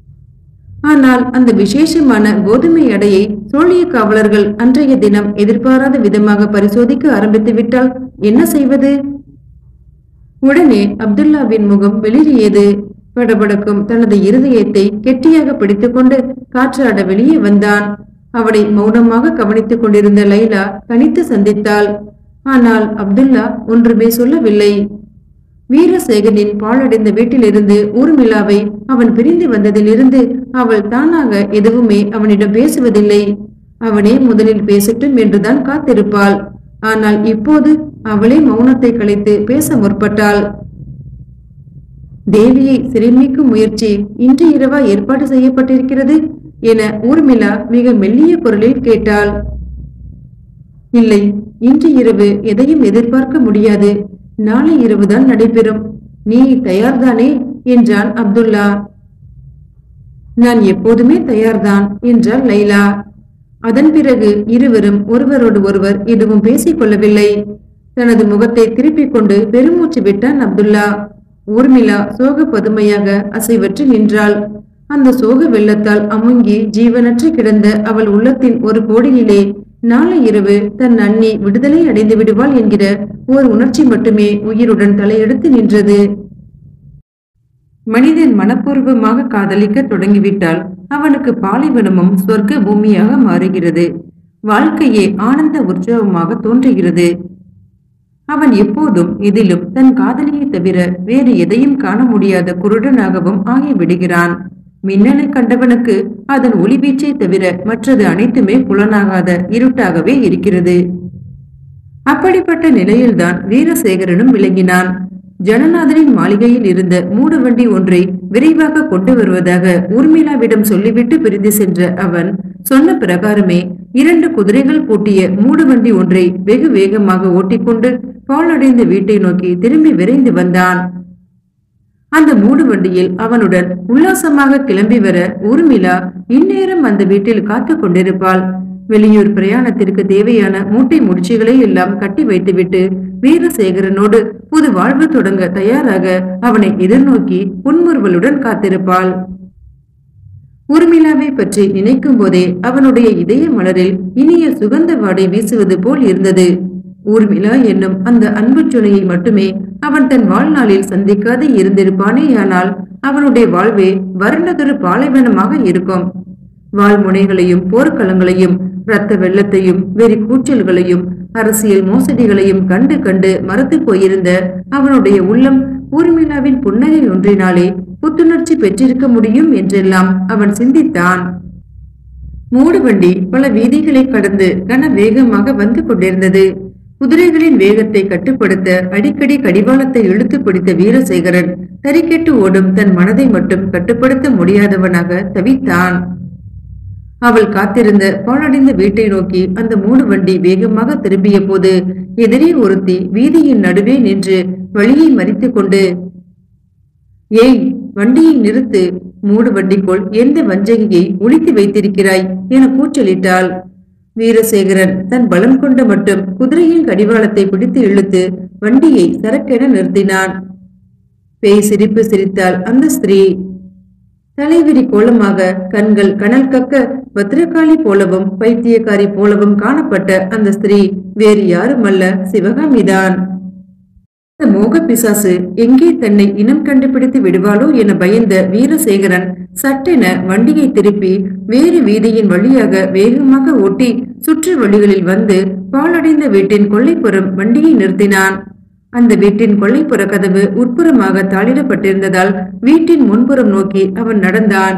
ஆனால் அந்த விசேஷமான கோதுமை அடையை சோழிய காவலர்கள் அன்றைய தினம் எதிர்பாராத விதமாக பரிசோதிக்க ஆரம்பித்து விட்டால் என்ன செய்வது உடனே அப்துல்லாவின் முகம் வெளியேறியது படபடக்கும் தனது இருதயத்தை கெட்டியாக பிடித்துக்கொண்டு காற்றாட வெளியே வந்தான் அவனை மௌனமாக கவனித்துக் கொண்டிருந்த லைலா தனித்து சந்தித்தாள் ஆனால் அப்துல்லா ஒன்றுமே சொல்லவில்லை வீரசேகரின் பாழடைந்த வீட்டிலிருந்து ஊர்மிளாவை அவன் பிரிந்து வந்ததிலிருந்து அவள் தானாக எதுவுமே அவனிடம் பேசுவதில்லை அவனே முதலில் பேசட்டும் என்றுதான் காத்திருப்பாள் ஆனால் இப்போது அவளே மௌனத்தை கலைத்து பேச முற்பட்டாள் தேவியை சிறைமிக்கும் முயற்சி இன்று இரவா ஏற்பாடு செய்யப்பட்டிருக்கிறது என ஊர்மிளா மிக மெல்லிய குரலில் கேட்டாள் இல்லை இன்று இரவு எதையும் எதிர்பார்க்க முடியாது நாளை இரவுதான் நடைபெறும் நீ தயார்தானே என்றான் அப்துல்லா நான் எப்போதுமே தயார்தான் என்றாள் லைலா அதன் பிறகு இருவரும் ஒருவரோடு ஒருவர் எதுவும் பேசிக் கொள்ளவில்லை தனது முகத்தை திருப்பிக் கொண்டு பெருமூச்சு விட்டான் அப்துல்லா ஊர்மிளா சோக பதுமையாக அசைவற்று நின்றாள் அந்த சோக வெள்ளத்தால் அமுங்கி ஜீவனற்று கிடந்த அவள் உள்ளத்தின் ஒரு கோடியிலே நாளை இரவு தன் அண்ணி விடுதலை அடைந்து விடுவாள் என்கிற ஓர் உணர்ச்சி மட்டுமே உயிருடன் தலையெடுத்து நின்றது மனிதன் மனப்பூர்வமாக காதலிக்க தொடங்கிவிட்டால் அவனுக்கு பாலைவனமும் சொர்க்க பூமியாக மாறுகிறது வாழ்க்கையே ஆனந்த உற்சவமாக தோன்றுகிறது அவன் எப்போதும் எதிலும் தன் காதலியை தவிர வேறு எதையும் காண முடியாத குருடனாகவும் ஆகிவிடுகிறான் மின்னலை கண்டவனுக்கு அதன் ஒளிவீச்சை தவிர மற்றது அனைத்துமே புலனாகாத இருட்டாகவே இருக்கிறது அப்படிப்பட்ட நிலையில்தான் வீரசேகரனும் விளங்கினான் ஜனநாதனின் மாளிகையில் இருந்த மூடுவண்டி ஒன்றை விரைவாக கொண்டு வருவதாக ஊர்மிளாவிடம் சொல்லிவிட்டு பிரிந்து சென்ற அவன் சொன்ன பிரகாரமே இரண்டு குதிரைகள் பூட்டிய மூடுவண்டி ஒன்றை வெகு வேகமாக ஓட்டிக்கொண்டு பாழடைந்த வீட்டை நோக்கி திரும்பி விரைந்து வந்தான் அந்த மூடுவண்டியில் அவனுடன் உல்லாசமாக கிளம்பி வர ஊர்மிளா இந்நேரம் அந்த வீட்டில் காத்து கொண்டிருப்பாள் வெளியூர் பிரயாணத்திற்கு தேவையான மூட்டை முடிச்சுகளை எல்லாம் கட்டி வைத்துவிட்டு வீரசேகரனோடு புது வாழ்வு தொடங்க தயாராக அவனை எதிர்நோக்கி புன்முறுவலுடன் காத்திருப்பாள் ஊர்மிளாவை பற்றி நினைக்கும் போதே அவனுடைய இதய மலரில் இனிய சுகந்த வாடை வீசுவது போல் இருந்தது ஊர்மிளா என்னும் அந்த அன்பு சுனையை மட்டுமே அவன் தன் வாழ்நாளில் சந்திக்காது இருந்திருப்பானேயானால் அவனுடைய வாழ்வே வறண்டதொரு பாலைவனமாக இருக்கும் வாழ்முனைகளையும் போர்க்களங்களையும் இரத்த வெள்ளத்தையும் வெறி கூச்சல்களையும் அரசியல் மோசடிகளையும் கண்டு கண்டு மறத்து போயிருந்த அவனுடைய உள்ளம் ஊர்மிளாவின் புன்னகை ஒன்றினாலே புத்துணர்ச்சி பெற்றிருக்க முடியும் என்றெல்லாம் அவன் சிந்தித்தான் மூடுவண்டி பல வீதிகளை கடந்து கன வேகமாக வந்து கொண்டிருந்தது குதிரைகளின் வேகத்தை கட்டுப்படுத்த அடிக்கடி கடிவாளத்தை இழுத்து பிடித்த வீரசேகரன் தறிக்கெட்டு ஓடும் தன் மனதை மட்டும் கட்டுப்படுத்த முடியாதவனாக தவித்தான் அவள் காத்திருந்த பாழடைந்த வீட்டை நோக்கி அந்த மூடு வண்டி வேகமாக திரும்பிய போது எதிரே ஒருத்தி வீதியின் நடுவே நின்று வழியை மறித்துக் கொண்டு ஏய் வண்டியை நிறுத்து மூடு வண்டிக்குள் எந்த வஞ்சகியை ஒளித்து வைத்திருக்கிறாய் என கூச்சலிட்டாள் வீரசேகரன் தன் பலம் கொண்ட மட்டும் குதிரையின் கடிவாளத்தை பிடித்து இழுத்து வண்டியை சரக்கென நிறுத்தினான் பேய் சிரிப்பு சிரித்தாள் அந்த ஸ்திரீ தலைவிரி கோலமாக கண்கள் கனல் கக்க பத்திரகாளி போலவும் பைத்தியக்காரி போலவும் காணப்பட்ட அந்த ஸ்திரீ வேறு யாருமல்ல சிவகாமிதான் அந்த மோக பிசாசு எங்கே தன்னை இனம் கண்டுபிடித்து விடுவாளோ என பயந்த வீரசேகரன் சட்டென வண்டியை திருப்பி வேறு வீதியின் வழியாக வேகமாக ஓட்டி சுற்று வழிகளில் வந்து பாழடைந்த வீட்டின் கொல்லைப்புறம் வண்டியை நிறுத்தினான் அந்த வீட்டின் கொல்லைப்புற கதவு உட்புறமாக தாளிடப்பட்டிருந்ததால் வீட்டின் முன்புறம் நோக்கி அவன் நடந்தான்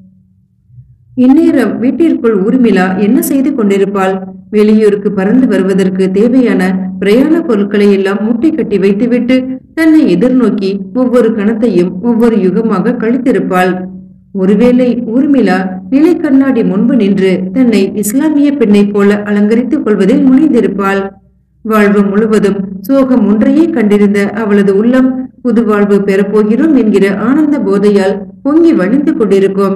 இந்நேரம் வீட்டிற்குள் ஊர்மிளா என்ன செய்து கொண்டிருப்பாள் வெளியூருக்கு பறந்து வருவதற்கு தேவையான பிரயாண பொருட்களை எல்லாம் முட்டை கட்டி வைத்துவிட்டு தன்னை எதிர்நோக்கி ஒவ்வொரு கணத்தையும் ஒவ்வொரு யுகமாக கழித்திருப்பாள் ஒருவேளை ஊர்மிளா நிலை கண்ணாடி முன்பு நின்று தன்னை இஸ்லாமிய பெண்ணைப் போல அலங்கரித்துக் கொள்வதில் முனைந்திருப்பாள் வாழ்வு முழுவதும் சோகம் ஒன்றையே கண்டிருந்த அவளது உள்ளம் புது வாழ்வு பெறப்போகிறோம் என்கிற ஆனந்த போதையால் பொங்கி வழிந்து கொண்டிருக்கும்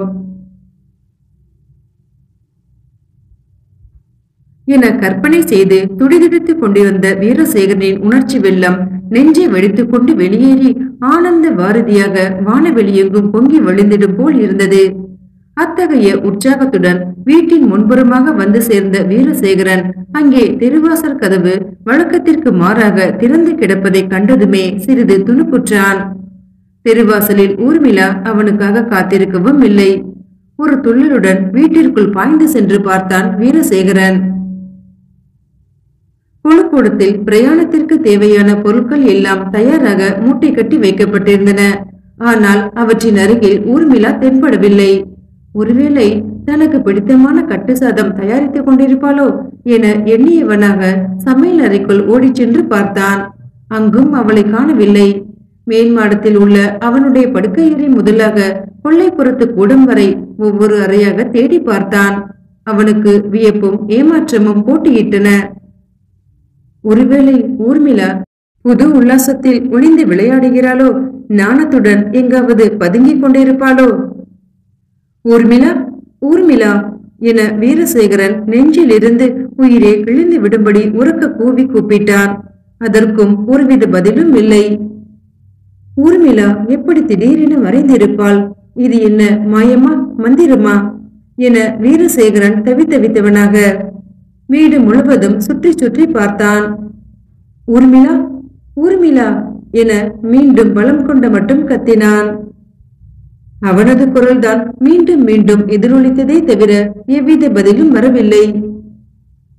என கற்பனை செய்து துடிதுடித்துக் கொண்டிருந்த வீரசேகரனின் உணர்ச்சி வெள்ளம் நெஞ்சை வெடித்துக் கொண்டு வெளியேறி ஆனந்த வாரதியாக வானவெளியெங்கும் பொங்கி வழிந்திடும் போல் இருந்தது அத்தகைய உற்சாகத்துடன் வீட்டின் முன்புறமாக வந்து சேர்ந்த வீரசேகரன் அங்கே தெருவாசல் கதவு வழக்கத்திற்கு மாறாக திறந்து கிடப்பதை கண்டதுமே சிறிது துணுக்குற்றான் தெருவாசலில் ஊர்மிளா அவனுக்காக காத்திருக்கவும் இல்லை ஒரு துள்ளலுடன் வீட்டிற்குள் பாய்ந்து சென்று பார்த்தான் வீரசேகரன் கொழுக்கூடத்தில் பிரயாணத்திற்கு தேவையான பொருட்கள் எல்லாம் தயாராக மூட்டை கட்டி வைக்கப்பட்டிருந்தன ஆனால் அவற்றின் அருகில் ஊர்மிளா தென்படவில்லை ஒருவேளை தனக்கு பிடித்தமான கட்டு சாதம் தயாரித்துக் கொண்டிருப்பாளோ என எண்ணியவனாக சமையல் அறைக்குள் ஓடிச் சென்று பார்த்தான் அங்கும் அவளை காணவில்லை மேல் மாடத்தில் உள்ள அவனுடைய படுக்கையறை முதலாக கொள்ளைப்புறத்து கூடம் வரை ஒவ்வொரு அறையாக தேடி பார்த்தான் அவனுக்கு வியப்பும் ஏமாற்றமும் போட்டியிட்டன ஒருவேளை ஊர்மிளா புது உல்லாசத்தில் ஒளிந்து விளையாடுகிறாளோ நாணத்துடன் எங்காவது பதுங்கிக் கொண்டிருப்பாளோ ஊர்மிளா ஊர்மிளா என வீரசேகரன் நெஞ்சிலிருந்து உயிரே கிழிந்து விடும்படி உறக்க கூவி கூப்பிட்டான் அதற்கும் ஒருவித பதிலும் இல்லை ஊர்மிளா எப்படி திடீரென மறைந்திருப்பாள் இது என்ன மாயமா மந்திரமா என வீரசேகரன் தவித்தவித்தவனாக வீடு முழுவதும் சுற்றி சுற்றி பார்த்தான் ஊர்மிளா ஊர்மிளா என மீண்டும் பலம் கொண்ட மட்டும் கத்தினான் அவனது குரல்தான் மீண்டும் மீண்டும் எதிரொலித்ததே தவிர எவ்வித பதிலும் வரவில்லை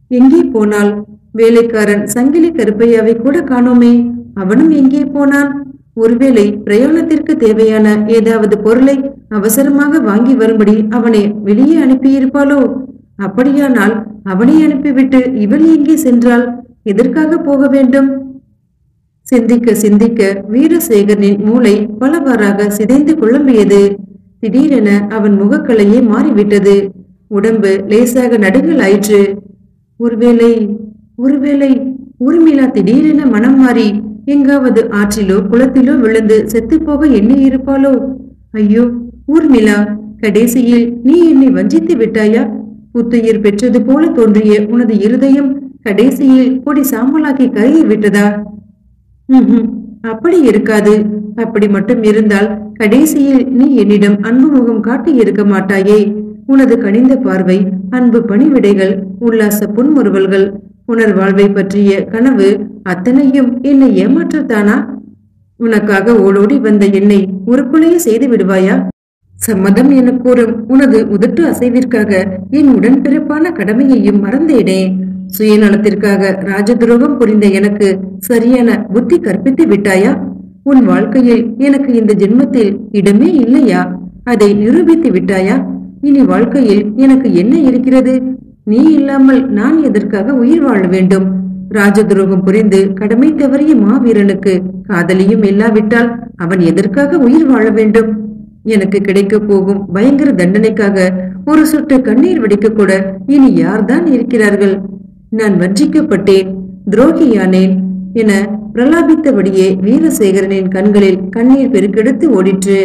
எங்கே போனாள் வேலைக்காரன் சங்கிலி கருப்பையாவை கூட காணோமே அவனும் எங்கே போனான் ஒருவேளை பிரயாணத்திற்கு தேவையான ஏதாவது பொருளை அவசரமாக வாங்கி வரும்படி அவனை வெளியே அனுப்பியிருப்பாளோ அப்படியானால் அவனை அனுப்பிவிட்டு இவள் எங்கே சென்றாள் எதற்காக போக வேண்டும் சிந்திக்க சிந்திக்க வீரசேகரனின் மூளை பலவாறாக சிதைந்து குழம்பியது திடீரென அவன் முகக்கலையே மாறிவிட்டது உடம்பு லேசாக நடுங்கல் ஆயிற்று ஒருவேளை ஒருவேளை ஊர்மிளா திடீரென மனம் மாறி எங்காவது ஆற்றிலோ குளத்திலோ விழுந்து செத்துப்போக எண்ணி இருப்பாளோ ஐயோ ஊர்மிளா கடைசியில் நீ என்னை வஞ்சித்து விட்டாயா புத்துயிர் பெற்றது போல தோன்றிய உனது இருதயம் கடைசியில் பொடி சாம்பலாக்கி கருகி விட்டதா ம்ஹும். அப்படி இருக்காது அப்படி மட்டும் இருந்தால் கடைசியில் நீ என்னிடம் அன்பு முகம் காட்டி இருக்க மாட்டாயே உனது கனிந்த பார்வை அன்பு பணிவிடைகள் உல்லாச புன்முறுவல்கள் உணர்வாழ்வை பற்றிய கனவு அத்தனையும் என்னை ஏமாற்றத்தானா உனக்காக ஓடோடி வந்த என்னை உருக்குலைய செய்து விடுவாயா சம்மதம் என கூறும் உனது உதட்டு அசைவிற்காக என் உடன்பிறப்பான கடமையையும் மறந்தேனே சுயநலத்திற்காக ராஜதுரோகம் புரிந்த எனக்கு சரியான புத்தி கற்பித்து விட்டாயா உன் வாழ்க்கையில் எனக்கு இந்த ஜென்மத்தில் இடமே இல்லையா அதை நிரூபித்து விட்டாயா இனி வாழ்க்கையில் எனக்கு என்ன இருக்கிறது நீ இல்லாமல் நான் எதற்காக உயிர் வாழ வேண்டும் ராஜதுரோகம் புரிந்து கடமை தவறிய மாவீரனுக்கு காதலியும் இல்லாவிட்டால் அவன் எதற்காக உயிர் வாழ வேண்டும் எனக்கு கிடைக்கப் போகும் பயங்கர தண்டனைக்காக ஒரு சொட்டு கண்ணீர் வடிக்க கூட இனி யார்தான் இருக்கிறார்கள் நான் வஞ்சிக்கப்பட்டேன் துரோகியானேன் என பிரலாபித்தபடியே வீரசேகரனின் கண்களில் கண்ணீர் பெருக்கெடுத்து ஓடிற்று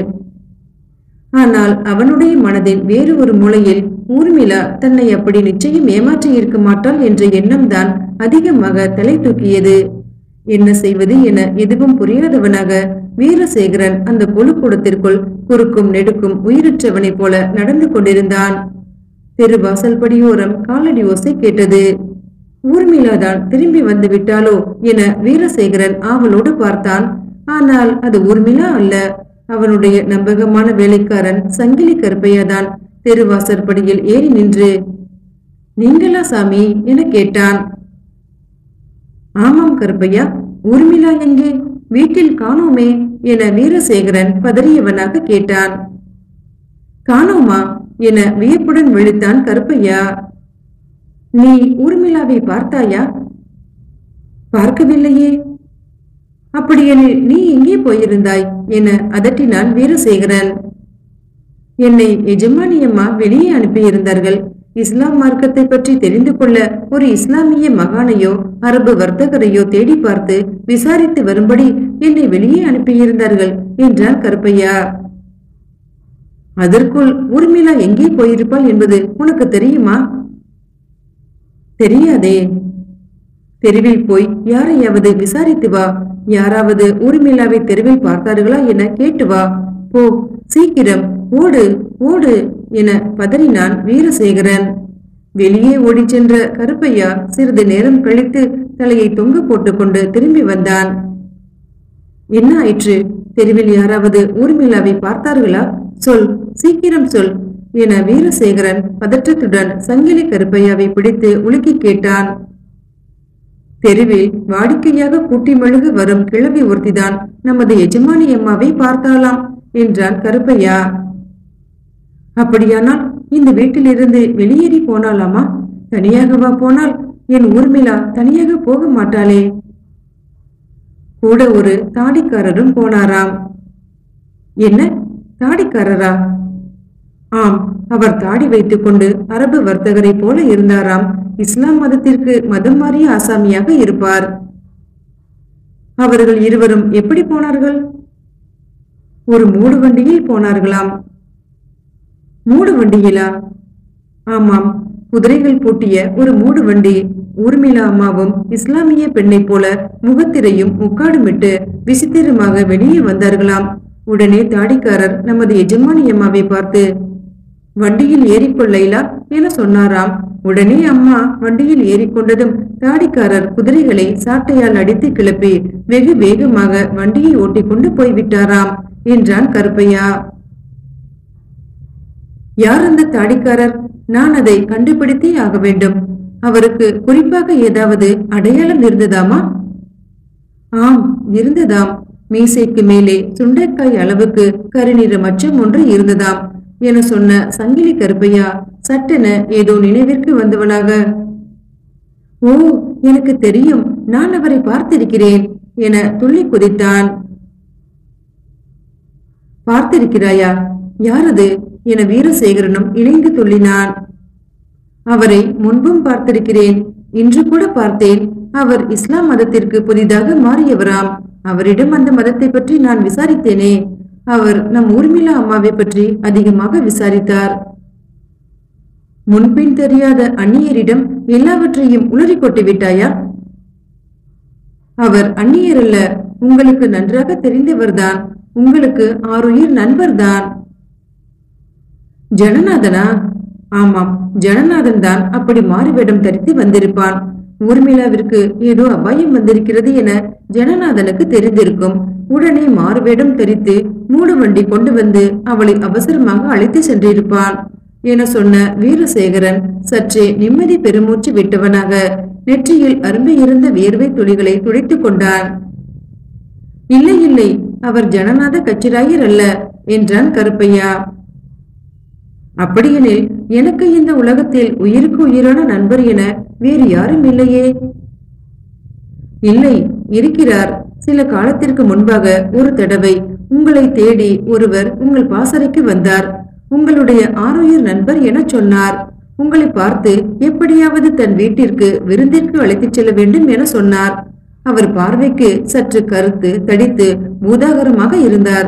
ஆனால் அவனுடைய மனதின் வேறு ஒரு மூலையில் ஊர்மிளா தன்னை அப்படி நிச்சயம் ஏமாற்றி இருக்க மாட்டாள் என்ற எண்ணம்தான் அதிகமாக தலை தூக்கியது என்ன செய்வது என எதுவும் புரியாதவனாக வீரசேகரன் அந்த கொழுக்கூடத்திற்குள் குறுக்கும் நெடுக்கும் உயிரற்றவனைப் போல நடந்து கொண்டிருந்தான் தெரு வாசல்படியோரம் காலடி ஓசை கேட்டது ஊர்மிளாதான் திரும்பி வந்து விட்டாளோ என வீரசேகரன் ஆவலோடு பார்த்தான் ஆனால் அது ஊர்மிளா அல்ல அவனுடைய நம்பகமான வேலைக்காரன் சங்கிலி கருப்பையாதான் தெருவாசற்படியில் ஏறி நின்று நீங்களா சாமி என கேட்டான் ஆமாம் கருப்பையா ஊர்மிளா எங்கே வீட்டில் காணோமே என வீரசேகரன் பதறியவனாக கேட்டான் காணோமா என வியப்புடன் விழித்தான் கருப்பையா நீ ஊர்மிளாவை பார்த்தாயா பார்க்கவில்லையே அப்படியெனில் நீ எங்கே போயிருந்தாய் என அதட்டினான் வீரசேகரன் என்னை எஜமானியம்மா வெளியே அனுப்பியிருந்தார்கள் இஸ்லாம் மார்க்கத்தை பற்றி தெரிந்து கொள்ள ஒரு இஸ்லாமிய மகானையோ அரபு வர்த்தகரையோ தேடி பார்த்து விசாரித்து வரும்படி என்னை வெளியே அனுப்பியிருந்தார்கள் என்றான் கருப்பையா அதற்குள் ஊர்மிளா எங்கே போயிருப்பாள் என்பது உனக்கு தெரியுமா தெரியாதே தெருவில் போய் யாரையாவது விசாரித்து வா யாராவது ஊர்மிளாவை தெருவில் பார்த்தார்களா என கேட்டு வா போ சீக்கிரம் ஓடு ஓடு என பதறினான் வீரசேகரன் வெளியே ஓடிச் சென்ற கருப்பையா சிறிது நேரம் கழித்து தலையை தொங்க போட்டுக்கொண்டு திரும்பி வந்தான் என்ன ஆயிற்று தெருவில் யாராவது ஊர்மிளாவை பார்த்தார்களா சொல் சீக்கிரம் சொல் என வீரசேகரன் பதற்றத்துடன் சங்கிலி கருப்பையாவை பிடித்து உலுக்கி கேட்டான் தெருவில் வாடிக்கையாக கூட்டி மெழுகு வரும் கிழவி ஒருத்திதான் நமது எஜமானி அம்மாவை பார்த்தாளாம் என்றான் கருப்பையா அப்படியானால் இந்த வீட்டிலிருந்து வெளியேறி போனாலாமா தனியாகவா போனால் என் ஊர்மிளா தனியாக போக மாட்டாளே கூட ஒரு தாடிக்காரரும் போனாராம் என்ன தாடிக்காரரா ஆம் அவர் தாடி வைத்துக்கொண்டு அரபு வர்த்தகரை போல இருந்தாராம் இஸ்லாம் மதத்திற்கு மதம் மாறிய ஆசாமியாக இருப்பார் அவர்கள் இருவரும் எப்படி போனார்கள் ஒரு மூடு வண்டியில் போனார்களாம் மூடு வண்டியிலா ஆமாம் குதிரைகள் பூட்டிய ஒரு மூடு வண்டி ஊர்மிளா அம்மாவும் இஸ்லாமிய பெண்ணைப் போல முகத்திரையும் முக்காடுமிட்டு விசித்திரமாக வெளியே வந்தார்களாம் உடனே தாடிக்காரர் நமது எஜமானி அம்மாவை பார்த்து வண்டியில் ஏறிக்கொள்ளைலா என சொன்னாராம் உடனே அம்மா வண்டியில் ஏறிக்கொண்டதும் தாடிக்காரர் குதிரைகளை சாட்டையால் அடித்து கிளப்பி வெகு வேகமாக வண்டியை ஓட்டிக்கொண்டு போய்விட்டாராம் என்றான் கருப்பையா யார் அந்த தாடிக்காரர் நான் அதை கண்டுபிடித்தே ஆக வேண்டும் அவருக்கு குறிப்பாக ஏதாவது அடையாளம் இருந்ததாமா ஆம் இருந்ததாம் மீசைக்கு மேலே சுண்டைக்காய் அளவுக்கு கருநிற மச்சம் ஒன்று இருந்ததாம் என சொன்ன சங்கிலி கருப்பையா சட்டென ஏதோ நினைவிற்கு வந்தவனாக ஓ எனக்கு தெரியும் நான் அவரை பார்த்திருக்கிறேன் என துள்ளி குதித்தான் பார்த்திருக்கிறாயா யாரது என வீரசேகரனும் இணைந்து துள்ளினான் அவரை முன்பும் பார்த்திருக்கிறேன் இன்று கூட பார்த்தேன் அவர் இஸ்லாம் மதத்திற்கு புதிதாக மாறியவராம் அவரிடம் அந்த மதத்தை பற்றி நான் விசாரித்தேனே அவர் நம் ஊர்மிளா அம்மாவை பற்றி அதிகமாக விசாரித்தார் முன்பின் தெரியாத அந்நியரிடம் எல்லாவற்றையும் உளறி கொட்டு விட்டாயா அவர் அந்நியர் அல்ல உங்களுக்கு நன்றாக தெரிந்தவர்தான் உங்களுக்கு ஆறுயிர் நண்பர்தான் ஜனநாதனா ஆமாம் ஜனநாதன் தான் அப்படி மாறுவேடம் தரித்து வந்திருப்பான் ஊர்மிளாவிற்கு ஏதோ அபாயம் வந்திருக்கிறது என ஜனநாதனுக்கு தெரிந்திருக்கும் உடனே மாறுவேடம் தரித்து மூடு வண்டி கொண்டு வந்து அவளை அவசரமாக அழைத்து சென்றிருப்பான் என சொன்ன வீரசேகரன் சற்றே நிம்மதி பெருமூச்சு விட்டவனாக நெற்றியில் அரும்பி இருந்த வியர்வை துளிகளை துடைத்துக் கொண்டான் இல்லை இல்லை அவர் ஜனநாத கச்சிராயர் அல்ல என்றான் கருப்பையா அப்படியெனில் எனக்கு இந்த உலகத்தில் உயிருக்கு உயிரான நண்பர் என வேறு யாரும் இல்லையே இல்லை இருக்கிறார் சில காலத்திற்கு முன்பாக ஒரு தடவை உங்களை தேடி ஒருவர் உங்கள் பாசறைக்கு வந்தார் உங்களுடைய ஆரோயர் நண்பர் என சொன்னார் உங்களை பார்த்து எப்படியாவது தன் வீட்டிற்கு விருந்திற்கு அழைத்துச் செல்ல வேண்டும் என சொன்னார் அவர் பார்வைக்கு சற்று கருத்து தடித்து பூதாகரமாக இருந்தார்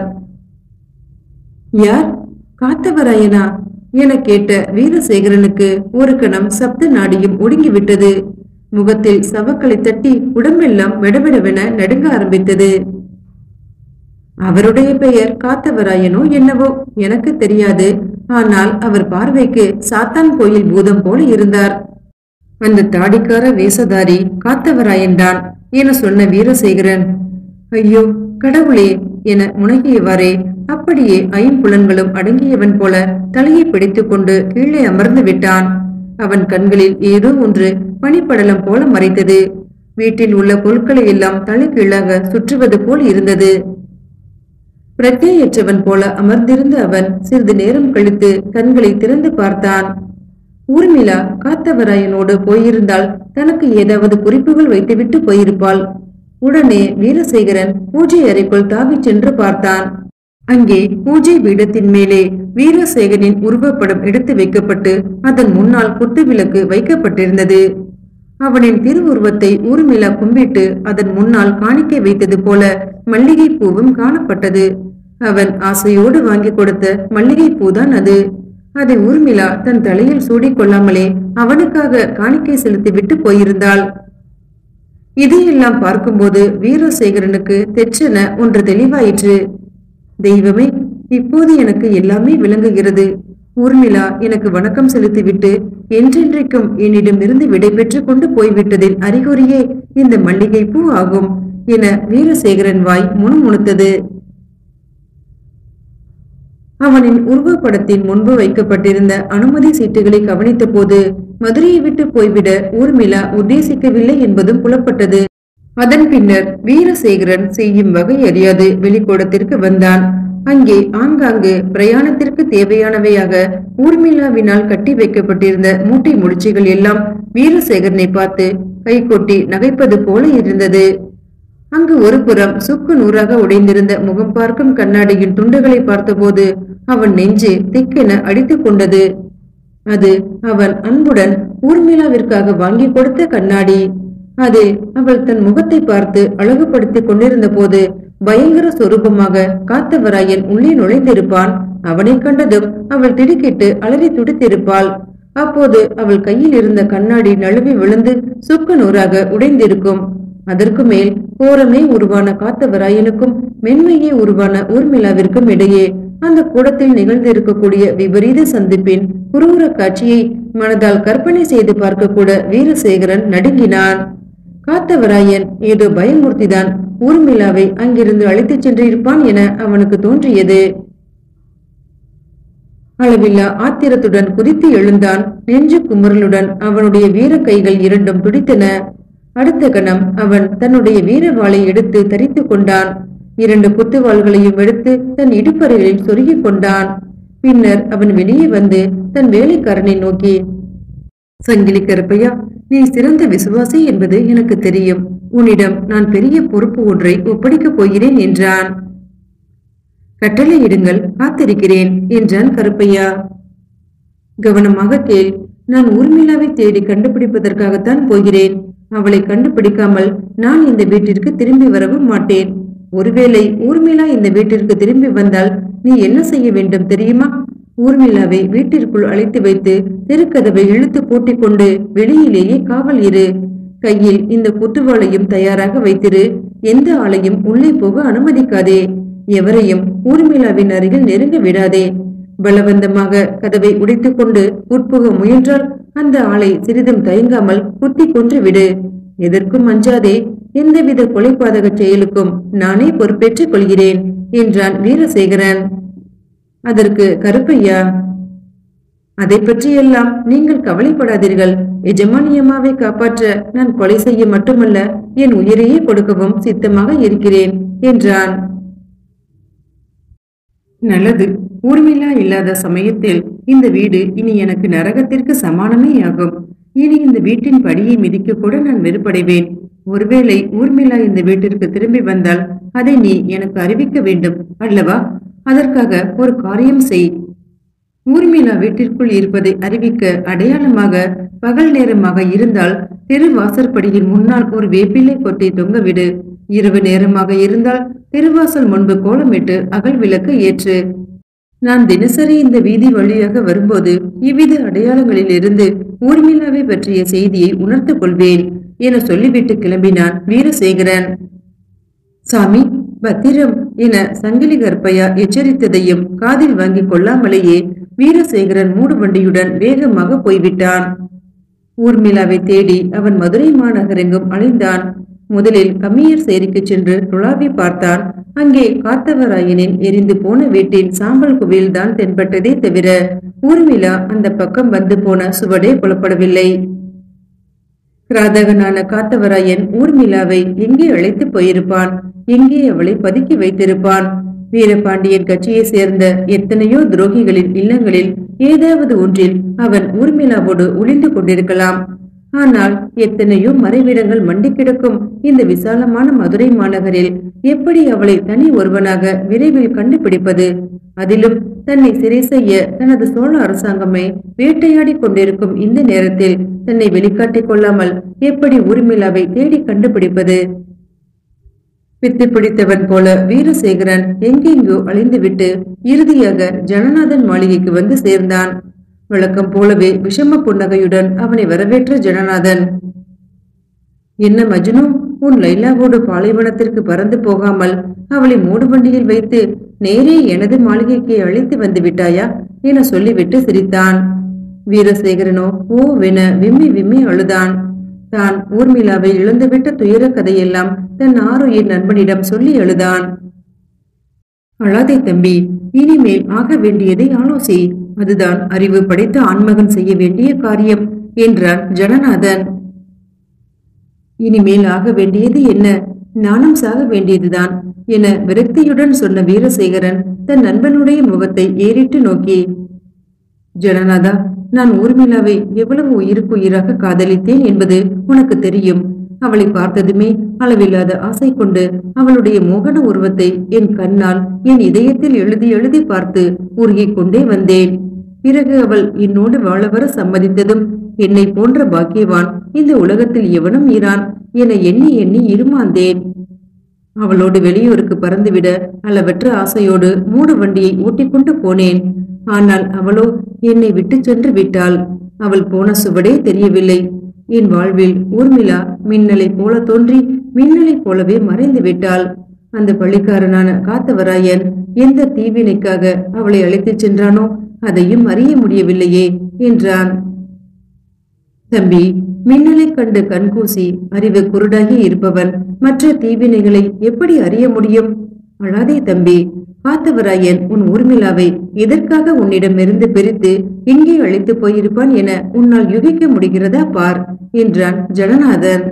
யார் காத்தவராயனா என கேட்ட வீரசேகரனுக்கு ஒரு கணம் சப்த நாடியும் ஒடுங்கிவிட்டது முகத்தில் சவக்களை தட்டி உடம்பெல்லாம் விடவிடவென நடுங்க ஆரம்பித்தது அவருடைய பெயர் காத்தவராயனோ என்னவோ எனக்கு தெரியாது ஆனால் அவர் பார்வைக்கு சாத்தான் கோயில் பூதம் போல இருந்தார் அந்த தாடிக்கார வேஷதாரி காத்தவராயன்தான் என சொன்ன வீரசேகரன் ஐயோ கடவுளே என முனகியவாறே அப்படியே ஐம்புலன்களும் அடங்கியவன் போல தலையை பிடித்துக் கொண்டு கீழே அமர்ந்து விட்டான் அவன் கண்களில் ஏதோ ஒன்று பனிப்படலம் போல மறைத்தது வீட்டில் உள்ள பொருட்களை எல்லாம் தலைகீழாக சுற்றுவது போல் இருந்தது பிரத்யேயற்றவன் போல அமர்ந்திருந்த அவன் சிறிது நேரம் கழித்து கண்களை திறந்து பார்த்தான் ஊர்மிளா காத்தவராயனோடு போயிருந்தால் தனக்கு ஏதாவது குறிப்புகள் வைத்துவிட்டு போயிருப்பாள் உடனே வீரசேகரன் பூஜை அறைக்குள் தாவிச் சென்று பார்த்தான் அங்கே பூஜை பீடத்தின் மேலே வீரசேகரின் உருவப்படம் எடுத்து வைக்கப்பட்டு அதன் முன்னால் குத்துவிளக்கு வைக்கப்பட்டிருந்தது அவனின் திருவுருவத்தை ஊர்மிளா கும்பிட்டு அதன் முன்னால் காணிக்கை வைத்தது போல மல்லிகை பூவும் காணப்பட்டது அவன் ஆசையோடு வாங்கி கொடுத்த மல்லிகை பூதான் அது அதை ஊர்மிளா தன் தலையில் சூடிக்கொள்ளாமலே அவனுக்காக காணிக்கை செலுத்திவிட்டு போயிருந்தாள் இதையெல்லாம் பார்க்கும்போது வீரசேகரனுக்கு தெற்றென ஒன்று தெளிவாயிற்று தெய்வமே இப்போது எனக்கு எல்லாமே விளங்குகிறது ஊர்மிளா எனக்கு வணக்கம் செலுத்திவிட்டு என்றென்றைக்கும் என்னிடமிருந்து விடைபெற்று கொண்டு போய்விட்டதின் அறிகுறியே இந்த மல்லிகை பூ ஆகும் என வீரசேகரன் வாய் முணுமுணுத்தது அவனின் உருவப்படத்தின் முன்பு வைக்கப்பட்டிருந்த அனுமதி சீட்டுகளை கவனித்த போது மதுரையை விட்டு போய்விட ஊர்மிளா உத்தேசிக்கவில்லை என்பதும் புலப்பட்டது அதன் பின்னர் வீரசேகரன் செய்யும் வகை அறியாது வெளிக்கூடத்திற்கு வந்தான் அங்கே ஆங்காங்கு பிரயாணத்திற்கு தேவையானவையாக ஊர்மிளாவினால் கட்டி வைக்கப்பட்டிருந்த மூட்டை முடிச்சுகள் எல்லாம் வீரசேகரனை பார்த்து கைகொட்டி நகைப்பது போல இருந்தது அங்கு ஒரு புறம் சுக்கு நூறாக உடைந்திருந்த முகம் பார்க்கும் கண்ணாடியின் துண்டுகளை பார்த்தபோது அவன் நெஞ்சு திக்கென அடித்துக் கொண்டது அது அவன் அன்புடன் ஊர்மிளாவிற்காக வாங்கி கொடுத்த கண்ணாடி அது அவள் தன் முகத்தை பார்த்து அழகுபடுத்திக் கொண்டிருந்த போது பயங்கர சொரூபமாக காத்தவராயன் உள்ளே நுழைந்திருப்பான் அவனைக் கண்டதும் அவள் திடுக்கிட்டு அலறி துடித்திருப்பாள் அப்போது அவள் கையில் இருந்த கண்ணாடி நழுவி விழுந்து சுக்கு நூறாக உடைந்திருக்கும் அதற்கு மேல் கோரமே உருவான காத்தவராயனுக்கும் மென்மையே உருவான ஊர்மிளாவிற்கும் இடையே அந்த கூடத்தில் நிகழ்ந்திருக்கக்கூடிய விபரீத சந்திப்பின் குரூர காட்சியை மனதால் கற்பனை செய்து பார்க்க கூட வீரசேகரன் நடுங்கினான் காத்தவராயன் ஏதோ பயமூர்த்திதான் ஊர்மிளாவை அங்கிருந்து அழைத்துச் சென்றிருப்பான் என அவனுக்கு தோன்றியது அளவில்லா ஆத்திரத்துடன் குதித்து எழுந்தான் நெஞ்சு குமுறலுடன் அவனுடைய வீர கைகள் இரண்டும் துடித்தன அடுத்த கணம் அவன் தன்னுடைய வீரவாளை எடுத்து தரித்து கொண்டான் இரண்டு குத்துவாள்களையும் எடுத்து தன் இடுப்பறைகளில் சொருகிக் கொண்டான் பின்னர் அவன் வெளியே வந்து தன் வேலைக்காரனை நோக்கி சங்கிலி கருப்பையா நீ சிறந்த விசுவாசி என்பது எனக்கு தெரியும் உன்னிடம் நான் பெரிய பொறுப்பு ஒன்றை ஒப்படைக்கப் போகிறேன் என்றான் கட்டளையிடுங்கள் காத்திருக்கிறேன் என்றான் கருப்பையா கவனமாக கேள் நான் ஊர்மிளாவை தேடி கண்டுபிடிப்பதற்காகத்தான் போகிறேன் அவளை கண்டுபிடிக்காமல் நான் இந்த வீட்டிற்கு திரும்பி வரவும் மாட்டேன் ஒருவேளை ஊர்மிளா இந்த வீட்டிற்கு திரும்பி வந்தால் நீ என்ன செய்ய வேண்டும் தெரியுமா ஊர்மிளாவை வீட்டிற்குள் அழைத்து வைத்து தெருக்கதவை இழுத்து பூட்டிக் கொண்டு வெளியிலேயே காவல் இரு கையில் இந்த குத்துவாளையும் தயாராக வைத்திரு எந்த ஆளையும் உள்ளே போக அனுமதிக்காதே எவரையும் ஊர்மிளாவின் அருகில் நெருங்க விடாதே பலவந்தமாக கதவை உடைத்துக் கொண்டு உட்புக முயன்றால் அந்த ஆளை சிறிதும் தயங்காமல் குத்தி கொன்று விடு எதற்கும் அஞ்சாதே எந்தவித கொலைபாதக செயலுக்கும் நானே பொறுப்பேற்றுக் கொள்கிறேன் என்றான் வீரசேகரன் அதற்கு கருப்பையா அதை பற்றியெல்லாம் நீங்கள் கவலைப்படாதீர்கள் எஜமானியம்மாவை காப்பாற்ற நான் கொலை செய்ய மட்டுமல்ல என் உயிரையே கொடுக்கவும் சித்தமாக இருக்கிறேன் என்றான் நல்லது ஊர்மிளா இல்லாத சமயத்தில் இந்த வீடு இனி எனக்கு நரகத்திற்கு சமானமே ஆகும் இனி இந்த வீட்டின் படியை மிதிக்க கூட நான் வெறுப்படைவேன் ஒருவேளை ஊர்மிளா இந்த வீட்டிற்கு திரும்பி வந்தால் அதை நீ எனக்கு அறிவிக்க வேண்டும் அல்லவா அதற்காக ஒரு காரியம் செய் ஊர்மிளா வீட்டிற்குள் இருப்பதை அறிவிக்க அடையாளமாக பகல் நேரமாக இருந்தால் தெரு வாசற்படியின் முன்னால் ஒரு வேப்பிலை கொட்டை தொங்கவிடு இரவு நேரமாக இருந்தால் தெருவாசல் முன்பு கோலமிட்டு அகல் விளக்கு ஏற்று நான் தினசரி இந்த வீதி வழியாக வரும்போது இவ்வித அடையாளங்களில் இருந்து ஊர்மிளாவை பற்றிய செய்தியை உணர்ந்து கொள்வேன் என சொல்லிவிட்டு கிளம்பினான் வீரசேகரன் சாமி பத்திரம் என சங்கிலி கற்பையா எச்சரித்ததையும் காதில் வாங்கிக் கொள்ளாமலேயே வீரசேகரன் மூடு வண்டியுடன் வேகமாக போய்விட்டான் ஊர்மிளாவை தேடி அவன் மதுரை மாநகரெங்கும் அலைந்தான் முதலில் கம்மியர் சேரிக்கு சென்று துளாவி பார்த்தான் அங்கே காத்தவராயனின் எரிந்து போன வீட்டின் சாம்பல் குவியல்தான் தென்பட்டதே தவிர ஊர்மிளா அந்த பக்கம் வந்து போன சுவடே புலப்படவில்லை கிராதகனான காத்தவராயன் ஊர்மிளாவை எங்கே அழைத்து போயிருப்பான் எங்கே அவளை பதுக்கி வைத்திருப்பான் வீரபாண்டியன் கட்சியை சேர்ந்த எத்தனையோ துரோகிகளின் இல்லங்களில் ஏதாவது ஒன்றில் அவன் ஊர்மிளாவோடு ஒளிந்து கொண்டிருக்கலாம் ஆனால் எத்தனையோ மறைவிடங்கள் மண்டி கிடக்கும் இந்த விசாலமான மதுரை மாநகரில் எப்படி அவளை தனி ஒருவனாக விரைவில் கண்டுபிடிப்பது அதிலும் தன்னை சிறை செய்ய தனது சோழ அரசாங்கமே வேட்டையாடி கொண்டிருக்கும் இந்த நேரத்தில் தன்னை வெளிக்காட்டிக் கொள்ளாமல் எப்படி ஊர்மிளாவை தேடி கண்டுபிடிப்பது பித்து பிடித்தவன் போல வீரசேகரன் எங்கெங்கோ அழிந்துவிட்டு இறுதியாக ஜனநாதன் மாளிகைக்கு வந்து சேர்ந்தான் வழக்கம் போலவே விஷம புன்னகையுடன் அவனை வரவேற்ற ஜனநாதன் என்ன மஜ்னு உன் லைலாவோடு பாலைவனத்திற்கு பறந்து போகாமல் அவளை மூடு வண்டியில் வைத்து நேரே எனது மாளிகைக்கு அழைத்து வந்து விட்டாயா என சொல்லிவிட்டு சிரித்தான் வீரசேகரனோ ஓ வென விம்மி விம்மி அழுதான் தான் ஊர்மிளாவை இழந்துவிட்ட துயர கதையெல்லாம் தன் ஆறுயிர் நண்பனிடம் சொல்லி அழுதான் அழாதே தம்பி இனிமேல் ஆக வேண்டியதை ஆலோசி அதுதான் அறிவு படைத்த ஆண்மகன் செய்ய வேண்டிய காரியம் என்றான் ஜனநாதன் இனிமேல் ஆக வேண்டியது என்ன நானும் சாக வேண்டியதுதான் என விரக்தியுடன் சொன்ன வீரசேகரன் தன் நண்பனுடைய முகத்தை ஏறிட்டு நோக்கி ஜனநாதா நான் ஊர்மிளாவை எவ்வளவு உயிருக்கு உயிராக காதலித்தேன் என்பது உனக்கு தெரியும் அவளை பார்த்ததுமே அளவில்லாத ஆசை கொண்டு அவளுடைய மோகன உருவத்தை என் கண்ணால் என் இதயத்தில் எழுதி எழுதி பார்த்து உருகிக் கொண்டே வந்தேன் பிறகு அவள் என்னோடு வாழ வர சம்மதித்ததும் என்னை போன்ற பாக்கியவான் இந்த உலகத்தில் எவனும் ஈரான் என எண்ணி எண்ணி இருமாந்தேன் அவளோடு வெளியூருக்கு பறந்துவிட அளவற்ற ஆசையோடு மூடு வண்டியை ஓட்டிக்கொண்டு போனேன் ஆனால் அவளோ என்னை விட்டு சென்று விட்டாள் அவள் போன சுவடே தெரியவில்லை என் வாழ்வில் ஊர்மிளா மின்னலைப் போல தோன்றி மின்னலைப் போலவே மறைந்து விட்டாள் அந்த பள்ளிக்காரனான காத்தவராயன் எந்த தீவினைக்காக அவளை அழைத்துச் சென்றானோ அதையும் அறிய முடியவில்லையே என்றான் தம்பி மின்னலைக் கண்டு கண்கூசி அறிவு குருடாகி இருப்பவன் மற்ற தீவினைகளை எப்படி அறிய முடியும் அழாதே தம்பி காத்தவராயன் உன் ஊர்மிளாவை எதற்காக உன்னிடமிருந்து பிரித்து எங்கே அழைத்து போயிருப்பான் என உன்னால் யூகிக்க முடிகிறதா பார் என்றான் ஜனநாதன்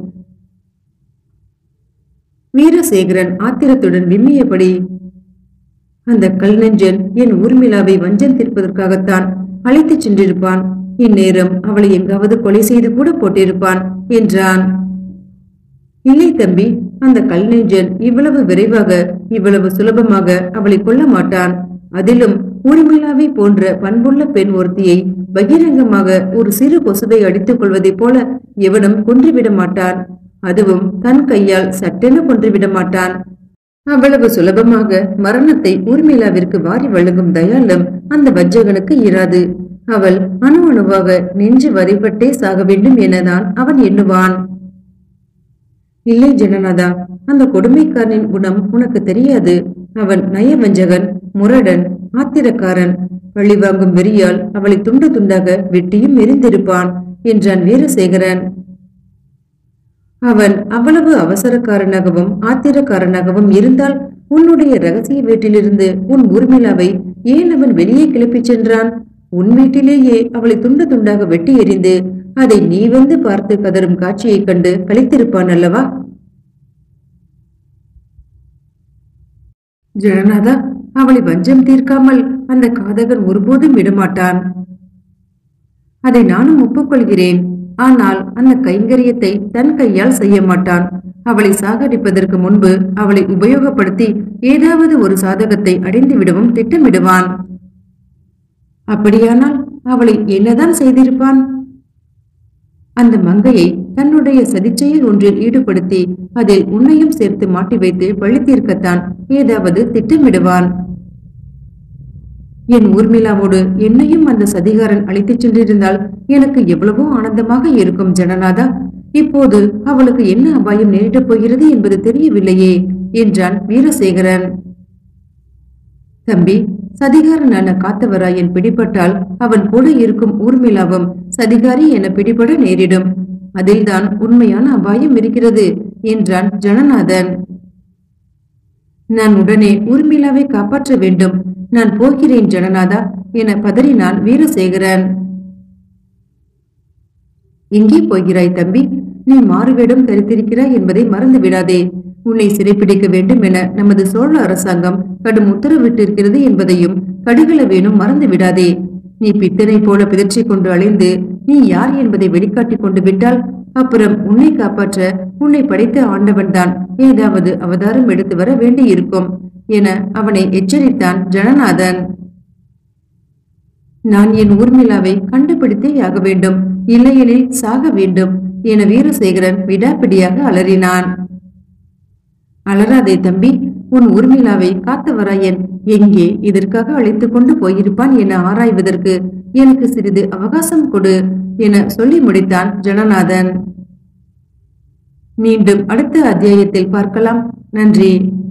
வீரசேகரன் ஆத்திரத்துடன் விம்மியபடி அந்த கல்நெஞ்சன் என் ஊர்மிளாவை வஞ்சம் தீர்ப்பதற்காகத்தான் அழைத்துச் சென்றிருப்பான் இந்நேரம் அவளை எங்காவது கொலை செய்து கூட போட்டிருப்பான் என்றான் இல்லை தம்பி அந்த கல்நெஞ்சன் இவ்வளவு விரைவாக இவ்வளவு சுலபமாக அவளை கொல்ல மாட்டான் அதிலும் ஊர்மிளாவை போன்ற பண்புள்ள பெண் ஒருத்தியை பகிரங்கமாக ஒரு சிறு கொசுவை அடித்துக் கொள்வதைப் போல எவனும் கொன்றுவிட மாட்டான் அதுவும் தன் கையால் சட்டென கொன்றுவிட மாட்டான் அவ்வளவு சுலபமாக மரணத்தை ஊர்மிளாவிற்கு வாரி வழங்கும் தயாளம் அந்த வஞ்சகனுக்கு இராது அவள் அணு அணுவாக நெஞ்சு வரைபட்டே சாக வேண்டும் எனதான் அவன் எண்ணுவான் இல்லை ஜனநாதா அந்த கொடுமைக்காரனின் குணம் உனக்கு தெரியாது அவன் நயவஞ்சகன் முரடன் ஆத்திரக்காரன் பழிவாங்கும் வெறியால் அவளை துண்டு துண்டாக வெட்டியும் எரிந்திருப்பான் என்றான் வீரசேகரன் அவன் அவ்வளவு அவசரக்காரனாகவும் ஆத்திரக்காரனாகவும் இருந்தால் உன்னுடைய ரகசிய வீட்டிலிருந்து உன் ஊர்மிளாவை ஏன் அவன் வெளியே கிளப்பிச் சென்றான் உன் வீட்டிலேயே அவளை துண்டு துண்டாக வெட்டி எறிந்து அதை நீ வந்து பார்த்து கதரும் காட்சியைக் கண்டு கழித்திருப்பான் அல்லவா ஜனநாதா அவளை வஞ்சம் தீர்க்காமல் அந்த காதகன் ஒருபோதும் விடமாட்டான் அதை நானும் ஒப்புக்கொள்கிறேன் ஆனால் அந்த கைங்கரியத்தை தன் கையால் செய்ய மாட்டான் அவளை சாகடிப்பதற்கு முன்பு அவளை உபயோகப்படுத்தி ஏதாவது ஒரு சாதகத்தை அடைந்து விடவும் திட்டமிடுவான் அப்படியானால் அவளை என்னதான் செய்திருப்பான் அந்த மங்கையை தன்னுடைய சதிச்செயல் ஒன்றில் ஈடுபடுத்தி அதில் உன்னையும் சேர்த்து மாட்டி வைத்து பழி தீர்க்கத்தான் ஏதாவது திட்டமிடுவான் என் ஊர்மிளாவோடு என்னையும் அந்த சதிகாரன் அழைத்துச் சென்றிருந்தால் எனக்கு எவ்வளவோ ஆனந்தமாக இருக்கும் ஜனநாதா இப்போது அவளுக்கு என்ன அபாயம் நேரிடப் போகிறது என்பது தெரியவில்லையே என்றான் வீரசேகரன் தம்பி சதிகாரனான காத்தவராயன் பிடிபட்டால் அவன் கூட இருக்கும் ஊர்மிளாவும் சதிகாரி என பிடிபட நேரிடும் அதில்தான் உண்மையான அபாயம் இருக்கிறது என்றான் ஜனநாதன் நான் உடனே ஊர்மிளாவை காப்பாற்ற வேண்டும் நான் போகிறேன் ஜனநாதா என பதறினான் வீரசேகரன் எங்கே போகிறாய் தம்பி நீ மாறுவேடம் தரித்திருக்கிறாய் என்பதை மறந்து விடாதே உன்னை சிறைப்பிடிக்க வேண்டும் என நமது சோழ அரசாங்கம் கடும் உத்தரவிட்டிருக்கிறது என்பதையும் கடுகள வேணும் மறந்து விடாதே நீ பித்தனை போல பிதற்றிக் கொண்டு அலைந்து நீ யார் என்பதை வெளிக்காட்டிக் கொண்டு விட்டால் அப்புறம் உன்னை காப்பாற்ற உன்னை படைத்த ஆண்டவன்தான் ஏதாவது அவதாரம் எடுத்து வர வேண்டியிருக்கும் என அவனை எச்சரித்தான் ஜனநாதன் நான் என் ஊர்மிளாவை கண்டுபிடித்தே ஆக வேண்டும் இல்லையெனில் சாக வேண்டும் என வீரசேகரன் விடாப்பிடியாக அலறினான் அலறாதே தம்பி உன் ஊர்மிளாவை காத்தவராயன் எங்கே இதற்காக அழைத்துக் கொண்டு போயிருப்பான் என ஆராய்வதற்கு எனக்கு சிறிது அவகாசம் கொடு என சொல்லி முடித்தான் ஜனநாதன் மீண்டும் அடுத்த அத்தியாயத்தில் பார்க்கலாம் நன்றி